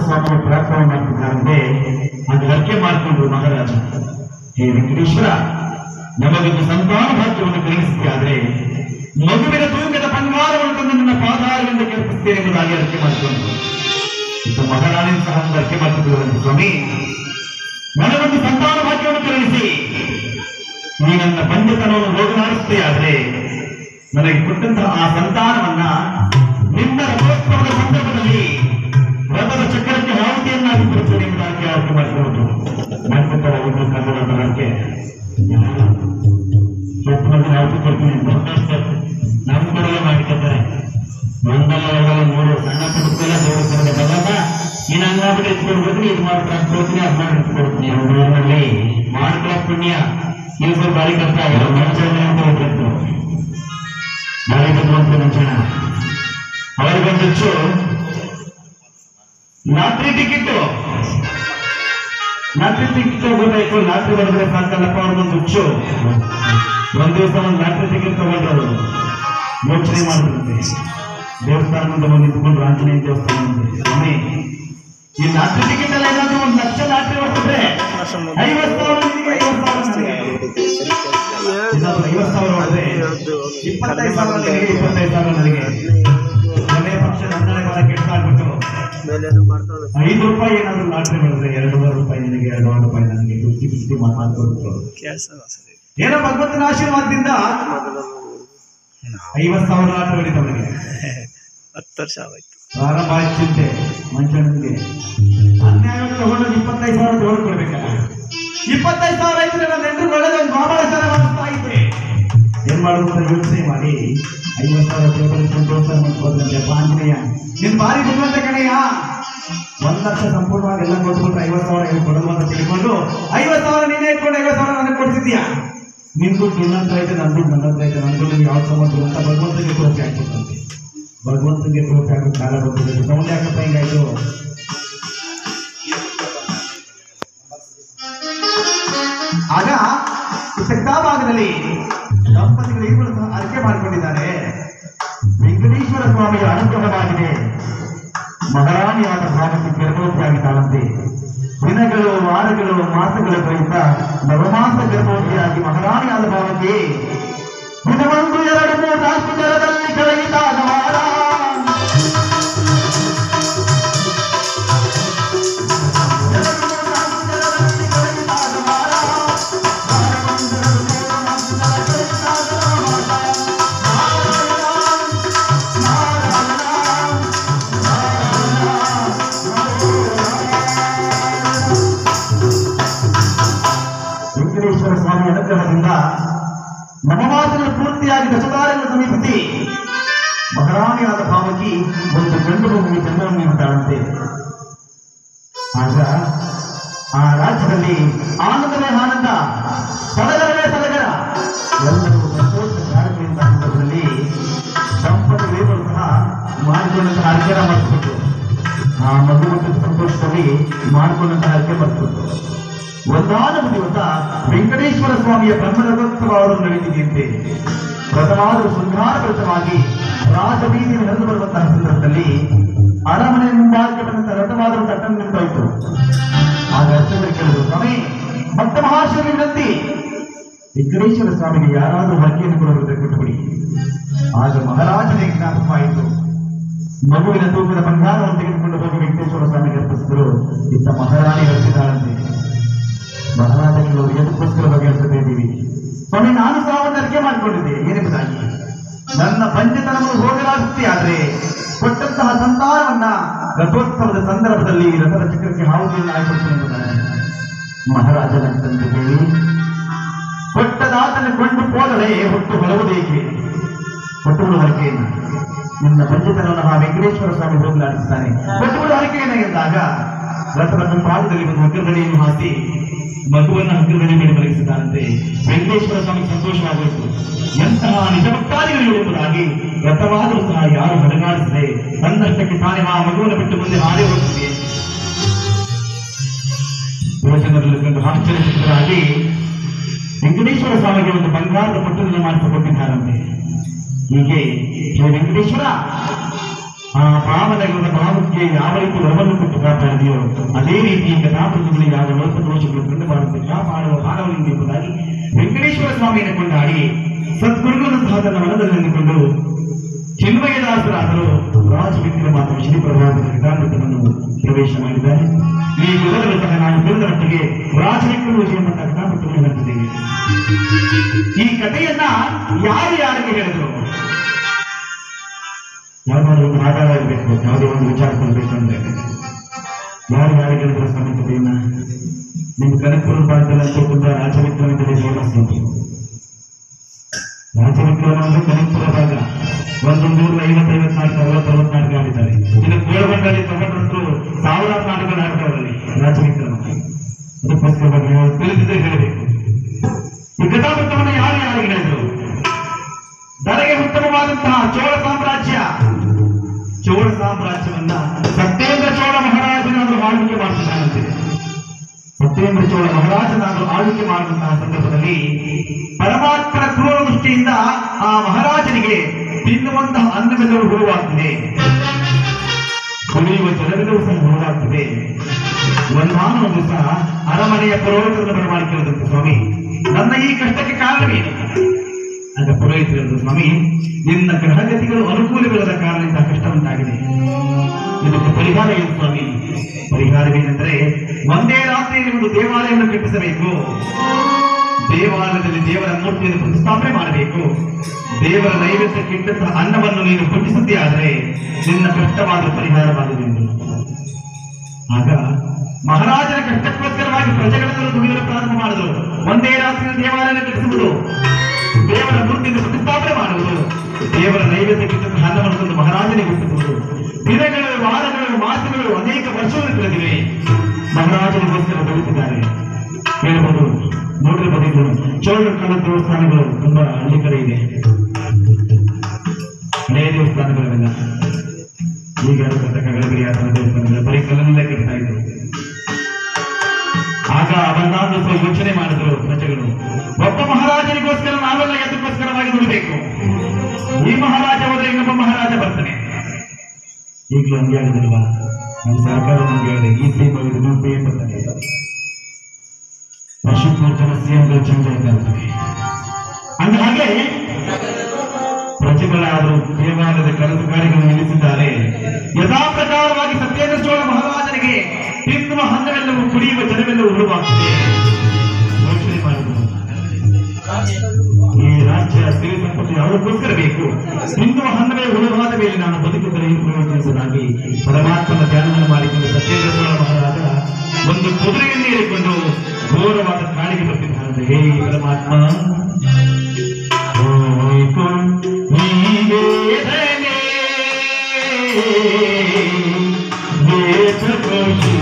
ಸ್ವಾಮಿಯ ಪ್ರಾರ್ಥನೆ ಮಾಡ್ತಿದ್ದಾರಂತೆ ಅದು ಅರ್ಕೆ ಮಾಡಿಕೊಂಡ್ರು ಮಹಾರಾಜ ಹೇ ವೆಂಕಟೇಶ್ವರ ನಮಗೊಂದು ಸಂತಾನ ಭಾಗ್ಯವನ್ನು ಕಲಿಸಿದ್ದೆ ಆದ್ರೆ ಮಗುವಿನ ತೂಕದ ಬಂಗಾರವನ್ನು ತಂದು ನನ್ನ ಪಾದಾರದಿಂದ ಕಲ್ಪಿಸ್ತೇನೆ ಎಂಬುದಾಗಿ ಅರ್ಕೆ ಮಾಡಿಕೊಂಡ್ರು ಇದು ಮಹಾರಾಣಿನ ಸಹ ಒಂದು ಅರ್ಕೆ ಮಾಡ್ತಿದ್ದರು ಸ್ವಾಮಿ ನನಗೊಂದು ಸಂತಾನ ಭಾಗ್ಯವನ್ನು ಕರುಣಿಸಿ ನೀ ನನ್ನ ಬಂಧತನವನ್ನು ಹೋಗಲಾಡಿಸ್ತೇ ಆದ್ರೆ ನನಗೆ ಕೊಟ್ಟಂತಹ ಆ ಸಂತಾನವನ್ನ ನಿನ್ನ ರಥೋತ್ಸವದ ಸಂದರ್ಭದಲ್ಲಿ ರಥದ ಚಕ್ರಕ್ಕೆ ಆಹುತಿಯನ್ನಾಗಿ ಕೊಡುತ್ತೇನೆ ಎಂಬುದಾಗಿ ಆಯ್ಕೆ ಮಾಡಿಕೊಂಡು ಮಾಡ್ಕೊತಾರೆ ಒಂದು ಕನ್ನಡದ ಅರ್ಕೆ ಸ್ವಪ್ನದಲ್ಲಿ ಆಹುತಿ ಕೊಡ್ತೀನಿ ಅಂತ ನಮ್ಮ ಕಡೆಗೆ ಮಾಡಿಕೊತಾರೆ ಒಂದಲ್ಲ ಎರಡಲ್ಲ ಮೂರು ಸಣ್ಣ ಪುಟ್ಟಕ್ಕೆಲ್ಲ ದೇವರು ಕರೆದ ಬಲ್ಲಲ್ಲ ನೀನು ಹಂಗಾಗ್ಬಿಟ್ಟು ಎತ್ಕೊಡ್ಬೇಕು ಇದು ಮಾಡಿ ಕೊಡ್ತೀನಿ ಅದು ಮಾಡಿ ಎತ್ಕೊಡ್ತೀನಿ ಊರಿನಲ್ಲಿ ಮಾಡ್ಕೊಳ್ಳೋ ಪುಣ್ಯ ಈ ಸ್ವಲ್ಪ ಬಾರಿ ಕಷ್ಟ ಆಗಿರೋ ಮಂಚನೆ ಅಂತ ಹೋಗ್ಬೇಕು ಬಾರಿ ಬದುವಂತ ಮಂಚನ ಅವರಿಗೊಂದು ಹೆಚ್ಚು ಲಾಟ್ರಿ ಟಿಕೆಟ್ ಲಾಟ್ರಿ ಟಿಕೆಟ್ ಹೋಗಬೇಕು ಲಾಟ್ರಿ ಬರೆದ್ರೆ ಸಾಕಲ್ಲಪ್ಪ ಅವ್ರಿಗೊಂದು ಹುಚ್ಚು ಒಂದ್ ದಿವಸ ಒಂದು ಲಾಟ್ರಿ ಟಿಕೆಟ್ ತಗೊಂಡ್ರು ಅವರು ಯೋಚನೆ ಮಾಡಿದ್ರಂತೆ ದೇವಸ್ಥಾನ ಮುಂದೆ ಬಂದು ನಿಂತ್ಕೊಂಡ್ರು ಆಂಜನೇಯ ದೇವಸ್ಥಾನ ಮುಂದೆ ಸ್ವಾಮಿ ಈ ಲಾಟ್ರಿ ಟಿಕೆಟ್ ಎಲ್ಲ ಏನಾದ್ರು ಒಂದು ಲಕ್ಷ ಲಾಟ್ರಿ ಹೊಡ್ತಿದ್ರೆ ಐವತ್ತು ಸಾವಿರ ನಿನಗೆ ಐವತ್ತು ಸಾವಿರ ನನಗೆ ಏನಾದ್ರು ಐವತ್ತು ಸಾವಿರ ಹೊಡೆದ್ರೆ ಇಪ್ಪತ್ತೈದು ಸಾವಿರ ನನಗೆ ಇಪ್ಪತ್ತೈದು ಸಾವಿರ ನನಗೆ ಕೊನೆ ಪಕ್ಷ ನನ್ನ ಕಾಲ ಕೆಟ್ಟ ಆಗ್ಬಿಟ್ಟು ಐದು ರೂಪಾಯಿ ಏನಾದ್ರು ಲಾಟ್ರಿ ಹೊಡೆದ್ರೆ ಎರಡೂವರೆ ರೂಪಾಯಿ ನಿನಗೆ ಎರಡೂವರೆ ರೂಪಾಯಿ ನನಗೆ ಫಿಫ್ಟಿ ಫಿಫ್ಟಿ ಮಾತಾಡ್ಕೊಡ್ತು ಏನೋ ಭಗವಂತನ ಆಶೀರ್ವಾದದಿಂದ ಐವತ್ತು ಸಾವಿರ ಲಾಟ್ರಿ ಹೊಡಿತವನಿಗೆ ಹತ್ತು ವರ್ಷ ಆಗೋಯ್ತು ಪ್ರಾರಂಭ ಆಯ್ತು ಚಿಂತೆ ಮಂಚನಿಗೆ ಅನ್ಯಾಯವಾಗಿ ತಗೊಂಡೋಗಿ ಇಪ್ಪತ್ತೈದು ಸಾವಿರ ತಗೊಂಡ್ಕೊಡ್ಬೇಕಲ್ಲ ಇಪ್ಪತ್ತೈದು ಸಾವಿರ ಇದ್ರೆ ನನ್ನ ಹೆಂಡ್ರು ಒಳ್ಳೆದ ಒಂದು ಮಾಮೂಲ ಮಾಡಿಸ್ತಾ ಇದ್ದೆ ಏನ್ ಮಾಡೋದು ಅಂತ ಯೋಚನೆ ಮಾಡಿ ಐವತ್ತು ಸಾವಿರ ಟೇಬಲ್ ದೇವಸ್ಥಾನ ಮಾಡ್ಕೋದಂತೆ ಆಂಜನೇಯ ನಿನ್ ಬಾರಿ ಬುದ್ಧಿವಂತ ಕಣಯ್ಯ ಒಂದ್ ಲಕ್ಷ ಸಂಪೂರ್ಣವಾಗಿ ಎಲ್ಲ ಕೊಟ್ಬಿಟ್ರೆ ಐವತ್ತು ಸಾವಿರ ಏನು ಕೊಡೋದು ಅಂತ ತಿಳ್ಕೊಂಡು ಐವತ್ತು ಸಾವಿರ ನೀನೇ ಇಟ್ಕೊಂಡು ಐವತ್ತು ಸಾವಿರ ನನಗೆ ಕೊಡ್ತಿದ್ಯಾ ನಿನ್ ದುಡ್ಡು ನಿನ್ನ ಹತ್ರ ಐತೆ ನನ್ನ ದುಡ್ಡು ನನ್ನ ಹತ್ರ ಐತೆ ನನ್ನ ದುಡ್ಡು ಯಾವ ಸಂಬಂಧ ಅಂತ ಭಗವಂತನಿಗೆ ತೋರಿಸಿ ಹಾಕ್ಬಿಟ್ಟಂತೆ ಭಗವಂತನಿಗೆ ತೋರಿಸಿ ಹಾಕೋ ಕಾಲ ಬಂದಿದೆ ಸೌಂಡ್ ಯಾಕಪ್ಪ ಹಿಂಗಾಯ್ತು ಆಗ ಶಕ್ತಾ ಭಾಗದಲ್ಲಿ ದಂಪತಿಗಳು ಇಬ್ಬರು ಸಹ ಅರ್ಕೆ ಮಾಡಿಕೊಂಡಿದ್ದಾರೆ ವೆಂಕಟೇಶ್ವರ ಸ್ವಾಮಿಯ ಅನುಗ್ರಹವಾಗಿದೆ ಮಹಾರಾಣಿಯಾದ ಭಾಗಕ್ಕೆ ಗರ್ಭವತಿಯಾಗಿದ್ದಾಳಂತೆ ದಿನಗಳು ವಾರಗಳು ಮಾಸಗಳು ಕಳೆಯುತ್ತಾ ನವಮಾಸ ಗರ್ಭವತಿಯಾಗಿ ಮಹಾರಾಣಿಯಾದ ಭಾವಕ್ಕೆ ದಿನವೊಂದು ಎರಡು ಮೂರು ನಾಲ್ಕು ಜನರಲ್ಲಿ ಕಳೆಯಿತಾದ ವಾರ ಎರಡು ಮೂರು ನಾಲ್ಕು ಜನರಲ್ಲಿ ಕಳೆಯಿತಾದ ವಾರ. ವಾರವೊಂದು ಎರಡು ಮೂರು ನಾಲ್ಕು ಜನ ಕಳೆಯಿತಾದ ವಾರ. ನಾರಾಯಣ, ನಾರಾಯಣ, ವೆಂಕಟೇಶ್ವರ ಸ್ವಾಮಿ ಅನುಗ್ರಹದಿಂದ ನವಮಾಸಗಳು ಪೂರ್ತಿಯಾಗಿ ದಶಕಾರಗಳು ಸಮೀಪಿಸಿ ಮಹಾರಾಣಿಯಾದ ಭಾವಕಿ ಒಂದು ಗಂಡು ಮಗುವಿಗೆ ಜನ್ಮವನ್ನು ನೀಡುತ್ತಾಳಂತೆ ಆಗ ಆ ರಾಜ್ಯದಲ್ಲಿ ಆನಂದವೇ ಆನಂದ ಸಡಗರವೇ ಸಡಗರ ಎಲ್ಲರೂ ಸಂತೋಷ ಕಾರ್ಯಕ್ರಮದ ಸಂದರ್ಭದಲ್ಲಿ ದಂಪತಿಗಳು ಸಹ ಮಾಡಿಕೊಂಡಂತಹ ಅರ್ಜನ ಮಾಡಿಸ್ಬಿಟ್ಟು ಆ ಮಗು ಹುಟ್ಟಿದ ಸಂತೋಷದಲ್ಲಿ ಮಾಡಿಕೊಂಡಂತಹ ಅರ್ಕೆ ಮಾಡಿಸ್ಬಿಟ್ಟು ಒಂದಾನೊಂದು ದಿವಸ ವೆಂಕಟೇಶ್ವರ ಸ್ವಾಮಿಯ ಬ್ರಹ್ಮರಥೋತ್ಸವವನ್ನು ನಡೀತಿದೆಯಂತೆ ಪ್ರಥಮಾದ ಶೃಂಗಾರಭರಿತವಾಗಿ ರಾಜಬೀದಿಯಲ್ಲಿ ನಡೆದು ಬರುವಂತಹ ಸಂದರ್ಭದಲ್ಲಿ ಅರಮನೆ ಮುಂಭಾಗಕ್ಕೆ ಬಂದಂತಹ ರಥವಾದರೂ ತಟ್ಟನ್ನು ನಿಂತಾಯಿತು ಆಗ ಅರ್ಚಕರು ಕೇಳಿದ್ರು ಸ್ವಾಮಿ ಭಕ್ತ ಮಹಾಶಿವನ ವಿನಂತಿ ವೆಂಕಟೇಶ್ವರ ಸ್ವಾಮಿಗೆ ಯಾರಾದರೂ ಹರಕೆಯನ್ನು ಕೊಡುವುದಕ್ಕೆ ಕೊಟ್ಟುಬಿಡಿ ಆಗ ಮಹಾರಾಜನಿಗೆ ಜ್ಞಾಪಕವಾಯಿತು ಮಗುವಿನ ತೂಕದ ಬಂಗಾರವನ್ನು ತೆಗೆದುಕೊಂಡು ಹೋಗಿ ವೆಂಕಟೇಶ್ವರ ಸ್ವಾಮಿಗೆ ಅರ್ಪಿಸಿದರು ಇತ್ತ ಮಹಾರಾಣಿ ಹರಿಸಿದ್ದಾಳಂತೆ ಮಹಾರಾಜ ಕೆಲವರು ಎದಕ್ಕೋಸ್ಕರ ಬಗೆಹರಿಸ್ತಾ ಇದ್ದೀವಿ ಸ್ವಾಮಿ ನಾನು ಸಹ ಒಂದು ಅರ್ಕೆ ಮಾಡಿಕೊಂಡಿದ್ದೆ ಏನೆಂಬುದಾಗಿ ನನ್ನ ಪಂಚತನವನ್ನು ಹೋಗಲಾಡಿಸ್ತಿ ಆದ್ರೆ ಕೊಟ್ಟಂತಹ ಸಂತಾನವನ್ನ ರಥೋತ್ಸವದ ಸಂದರ್ಭದಲ್ಲಿ ರಥದ ಚಕ್ರಕ್ಕೆ ಹಾವುಗಳನ್ನು ಆಯ್ಕೊಳ್ತೀನಿ ಎಂಬುದಾಗಿ ಮಹಾರಾಜನ ತಂದೆ ಹೇಳಿ ಕೊಟ್ಟದಾತನ ಕೊಂಡು ಹೋದರೆ ಹೊಟ್ಟು ಹೊಲವುದೇಕೆ ಕೊಟ್ಟುಬಿಡು ಹರಕೆಯನ್ನು ನಿನ್ನ ಪಂಚತನವನ್ನು ಆ ವೆಂಕಟೇಶ್ವರ ಸ್ವಾಮಿ ಹೋಗಲಾಡಿಸ್ತಾನೆ ಕೊಟ್ಟುಬಿಡು ಹರಕೆಯನ್ನು ಎಂದಾಗ ರಥದ ಮುಂಭಾಗದಲ್ಲಿ ಒಂದು ಹಗ್ಗದಡಿಯನ್ನು ಹಾಸಿ ಮಗುವನ್ನ ಹಗ್ಗದಡಿ ಮೇಲೆ ಮಲಗಿಸಿದ್ದಾರಂತೆ ವೆಂಕಟೇಶ್ವರ ಸ್ವಾಮಿ ಸಂತೋಷವಾಗೋಯ್ತು ಎಂತಹ ನಿಜಭಕ್ತಾದಿಗಳು ಎಂಬುದಾಗಿ ರಥವಾದರೂ ಸಹ ಯಾರು ಹಡಗಾಡಿಸದೆ ತನ್ನಷ್ಟಕ್ಕೆ ತಾನೇ ಆ ಮಗುವನ್ನು ಬಿಟ್ಟು ಮುಂದೆ ಹಾಡಿ ಹೋಗ್ತಿದೆ ಯೋಜನೆಗಳಲ್ಲಿ ಕಂಡು ಆಶ್ಚರ್ಯಚಕಿತರಾಗಿ ವೆಂಕಟೇಶ್ವರ ಸ್ವಾಮಿಗೆ ಒಂದು ಬಂಗಾರದ ಪಟ್ಟಣವನ್ನು ಮಾಡಿಸಿಕೊಟ್ಟಿದ್ದಾರಂತೆ ಹೀಗೆ ಹೇ ವೆಂಕಟೇಶ್ವರ ಆ ಪಾವನಗರದ ಭಾವಕ್ಕೆ ಯಾವ ರೀತಿ ವರವನ್ನು ಕೊಟ್ಟು ಕಾಪಾಡಿದೆಯೋ ಅದೇ ರೀತಿ ಕಥಾಪ್ರತಿಗಳಿಗೆ ಯಾವ ಲೋಪದೋಷಗಳು ಕಂಡು ಬಾರದೆ ಕಾಪಾಡುವ ಮಾನವಲಿಂಗ ಎಂಬುದಾಗಿ ವೆಂಕಟೇಶ್ವರ ಸ್ವಾಮಿಯನ್ನು ಕೊಂಡಾಡಿ ಸದ್ಗುರುಗಳಂತಹ ತನ್ನ ಮನದಲ್ಲಿ ನಿಂತುಕೊಂಡು ಚಿನ್ಮಯದಾಸರಾದರು ರಾಜವಿಕ್ರಮಾತ ಶ್ರೀ ಪ್ರಭಾವದ ಕಥಾಮೃತವನ್ನು ಪ್ರವೇಶ ಮಾಡಿದ್ದಾರೆ ಈ ವಿವರಗಳು ಸಹ ನಾವು ತಿಳಿದ ಮಟ್ಟಿಗೆ ರಾಜವಿಕ್ರಮ ಎಂಬಂತಹ ಕಥಾಮೃತವನ್ನು ಹೇಳ್ತಿದ್ದೇವೆ ಈ ಕಥೆಯನ್ನ ಯಾರು ಯಾರಿಗೆ ಹೇಳಿದ್ರು ಯಾವ್ದಾದ್ರು ಒಂದು ಆಧಾರ ಇರಬೇಕು ಯಾವುದೇ ಒಂದು ವಿಚಾರ ಕೊಡ್ಬೇಕಂದ್ರೆ ಯಾರು ಯಾರು ಹೇಳಿದ್ರು ಸ್ವಾಮಿ ಕಥೆಯನ್ನ ನಿಮ್ ಕನಕಪುರ ಭಾಗದಲ್ಲಿ ತುಂಬಾ ರಾಜವಿಕ್ರಮ ಕಥೆ ಫೇಮಸ್ ಇದೆ ರಾಜವಿಕ್ರಮ ಅಂದ್ರೆ ಕನಕಪುರ ಭಾಗ ಒಂದೊಂದು ಊರು ಐವತ್ತೈವತ್ತು ನಾಟಕ ಅರವತ್ತರವತ್ತು ನಾಟಕ ಆಡಿದ್ದಾರೆ ಇನ್ನು ಕೋಳಬಂಡಲ್ಲಿ ತಗೊಂಡ್ರಂತೂ ಸಾವಿರಾರು ನಾಟಕ ಆಡ್ತಾರಲ್ಲಿ ರಾಜವಿಕ್ರಮ ಅದಕ್ಕೋಸ್ಕರ ನೀವು ತಿಳಿದಿದ್ದೇ ಹೇಳಬೇಕು ಈ ಕಥಾಮೃತವನ್ನು ಯಾರು ಯಾರಿಗೆ ಹೇಳಿದ್ರು ಧರೆಗೆ ಉತ್ತಮವಾದಂತಹ ಚೋಳ ಸಾಮ್ರಾಜ್ಯ ಚೋಳ ಸಾಮ್ರಾಜ್ಯವನ್ನ ಸತ್ಯೇಂದ್ರ ಚೋಳ ಮಹಾರಾಜನಾದರೂ ಆಳ್ವಿಕೆ ಮಾಡ್ತಿದ್ದಾನಂತೆ ಸತ್ಯೇಂದ್ರ ಚೋಳ ಮಹಾರಾಜನಾದರೂ ಆಳ್ವಿಕೆ ಮಾಡುವಂತಹ ಸಂದರ್ಭದಲ್ಲಿ ಪರಮಾತ್ಮನ ಕ್ರೂರ ದೃಷ್ಟಿಯಿಂದ ಆ ಮಹಾರಾಜನಿಗೆ ತಿನ್ನುವಂತಹ ಅನ್ನವೆಲ್ಲವೂ ಹುಳುವಾಗ್ತಿದೆ ಕುಡಿಯುವ ಜನರೆಲ್ಲವೂ ಸಹ ಹುಳುವಾಗ್ತಿದೆ ಒಂದಾನ ಒಂದು ಸಹ ಅರಮನೆಯ ಪುರೋಹಿತರನ್ನು ಬರಮಾಡಿ ಕೇಳಿದಂತೆ ಸ್ವಾಮಿ ನನ್ನ ಈ ಕಷ್ಟಕ್ಕೆ ಕಾರಣವೇನು ಆಗ ಪುರೋಹಿತರು ಹೇಳಿದ್ರು, ಸ್ವಾಮಿ ನಿನ್ನ ಗ್ರಹಗತಿಗಳು ಅನುಕೂಲವಿಲ್ಲದ ಕಾರಣದಿಂದ ಕಷ್ಟ ಉಂಟಾಗಿದೆ ಇದಕ್ಕೆ ಪರಿಹಾರ ಏನು ಸ್ವಾಮಿ ಪರಿಹಾರವೇನೆಂದರೆ ಒಂದೇ ರಾತ್ರಿಯಲ್ಲಿ ಒಂದು ದೇವಾಲಯವನ್ನು ಕಟ್ಟಿಸಬೇಕು ದೇವಾಲಯದಲ್ಲಿ ದೇವರ ಮೂರ್ತಿಯನ್ನು ಪ್ರತಿಷ್ಠಾಪನೆ ಮಾಡಬೇಕು ದೇವರ ನೈವೇದ್ಯಕ್ಕಿಟ್ಟಂತಹ ಅನ್ನವನ್ನು ನೀನು ಪುಟ್ಟಿಸುತ್ತೆ ಆದರೆ ನಿನ್ನ ಕಷ್ಟವಾದ ಪರಿಹಾರವಾಗಿದೆ ಎಂದು ಆಗ ಮಹಾರಾಜನ ಕಷ್ಟಕ್ಕೋಸ್ಕರವಾಗಿ ಪ್ರಜೆಗಳೆಲ್ಲರೂ ದುಡಿಯಲು ಪ್ರಾರಂಭ ಮಾಡಿದ್ರು ಒಂದೇ ರಾತ್ರಿಯಲ್ಲಿ ದೇವಾಲಯ ಕಟ್ಟಿಸುವುದು ದೇವರ ಮೂರ್ತಿಯನ್ನು ಪ್ರತಿಷ್ಠಾಪನೆ ಮಾಡುವುದು ದೇವರ ನೈವೇದ್ಯಕ್ಕಿಂತ ಅನ್ನವನ್ನು ತಂದು ಮಹಾರಾಜನಿಗೆ ಹುಟ್ಟಿಸುವುದು ದಿನಗಳು ವಾರಗಳು ಮಾಸಗಳು ಅನೇಕ ವರ್ಷಗಳು ಕಳೆದಿವೆ ಮಹಾರಾಜನಿಗೋಸ್ಕರ ದುಡಿತಿದ್ದಾರೆ ಹೇಳ್ಬೋದು ನೋಡ್ರಿ ಬದಿಗಳು ಚೋಳ ಕಾಲ ದೇವಸ್ಥಾನಗಳು ತುಂಬಾ ಹಳ್ಳಿ ಕಡೆ ಇದೆ ಹಳೆಯ ದೇವಸ್ಥಾನಗಳೆಲ್ಲ ಈಗ ಕಥಕಗಳಿಗೆ ಆತರ ದೇವಸ್ಥಾನಗಳ ಬರೀ ಕಲ್ಲಲ್ಲೇ ಕಟ್ತಾ ಇದ್ರು ಆಗ ಅವನ್ನಾದ್ರೂ ಸ್ವಲ್ಪ ಯೋಚನೆ ಮಾಡಿದ್ರು ಪ್ರಜೆಗಳು ಒಬ್ಬ ಮಹಾರಾಜನಿಗೋಸ್ಕರ ನಾವೆಲ್ಲ ಎದಕ್ಕೋಸ್ಕರವಾಗಿ ದುಡಿಬೇಕು ಈ ಮಹಾರಾಜ ಹೋದ್ರೆ ಇನ್ನೊಬ್ಬ ಮಹಾರಾಜ ಬರ್ತಾನೆ ಈಗಲೂ ಹಂಗೆ ಆಗಿದಲ್ವಾ ನಮ್ಮ ಸರ್ಕಾರ ನಮ್ಗೆ ಹೇಳಿದೆ ಈ ಸಿಎಂ ಇನ್ನೊಂದು ಸಿಎಂ ಬರ್ತಾನೆ ಪಶುಪೂಜನ ಸಿಎಂಗಳು ಚೇಂಜ್ ಆಯ್ತಾ ಇರ್ತಾರೆ ಅಂದ ಹಾಗೆ ಪ್ರಜೆಗಳಾದರೂ ದೇವಾಲಯದ ಕೆಲಸ ಕಾರ್ಯಗಳನ್ನು ನಿಲ್ಲಿಸಿದ್ದಾರೆ ಯಥಾ ಪ್ರಕಾರವಾಗಿ ಸತ್ಯೇಂದ್ರ ಚೋಳ ಮಹಾರಾಜನಿಗೆ ತಿನ್ನುವ ಹಣ್ಣವೆಲ್ಲವೂ ಕುಡಿಯುವ ಜನವೆಲ್ಲವೂ ಉರುವಾಗ್ತದೆ ಯೋಚನೆ ಮಾಡಿದ್ರು ಈ ರಾಜ್ಯ ಸಿರಿ ಸಂಪತ್ತು ಯಾವುದಕ್ಕೋಸ್ಕರ ಬೇಕು ತಿನ್ನುವ ಹಣ್ಣವೇ ಉರುವಾದ ಮೇಲೆ ನಾನು ಬದುಕಿದರೆ ಈ ಪ್ರಯೋಜನಿಸಲಾಗಿ ಪರಮಾತ್ಮನ ಧ್ಯಾನವನ್ನು ಮಾಡಿಕೊಂಡು ಸತ್ಯೇಂದ್ರ ಚೋಳ ಮಹಾರಾಜ ಒಂದು ಕುದುರೆಯನ್ನು ಏರಿಕೊಂಡು ಘೋರವಾದ ಕಾಡಿಗೆ ಬರ್ತಿದ್ದಾನೆ ಹೇ ಪರಮಾತ್ಮ ಓಯ್ತು ನೀವೇದನೆ ವೇದಕೋಶಿ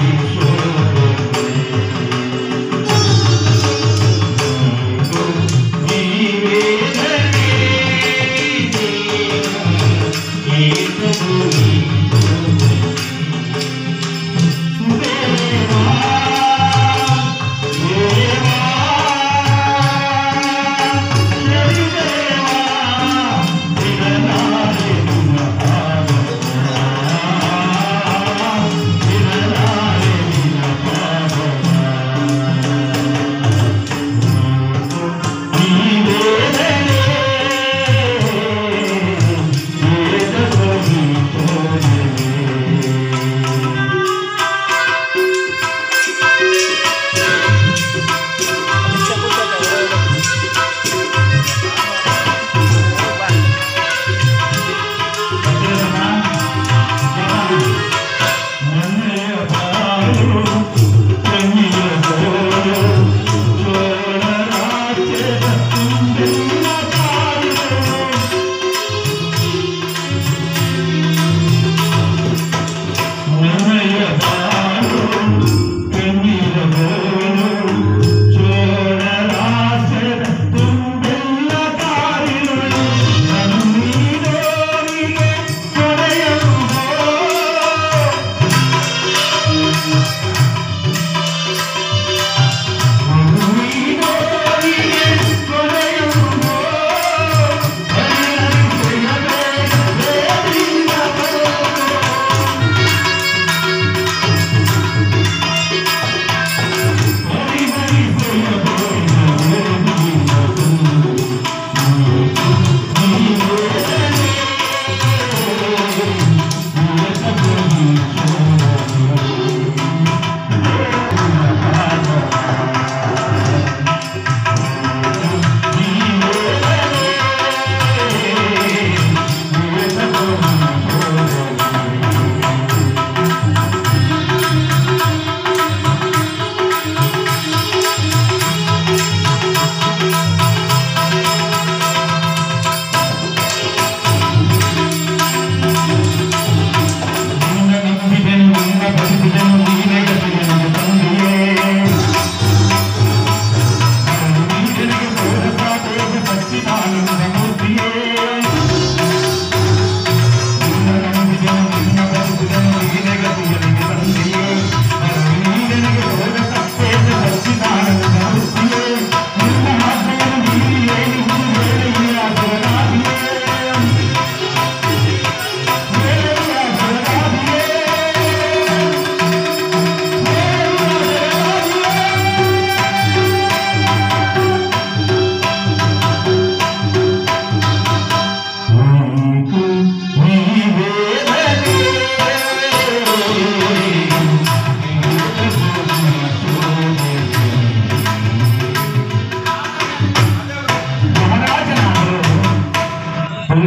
Yeah.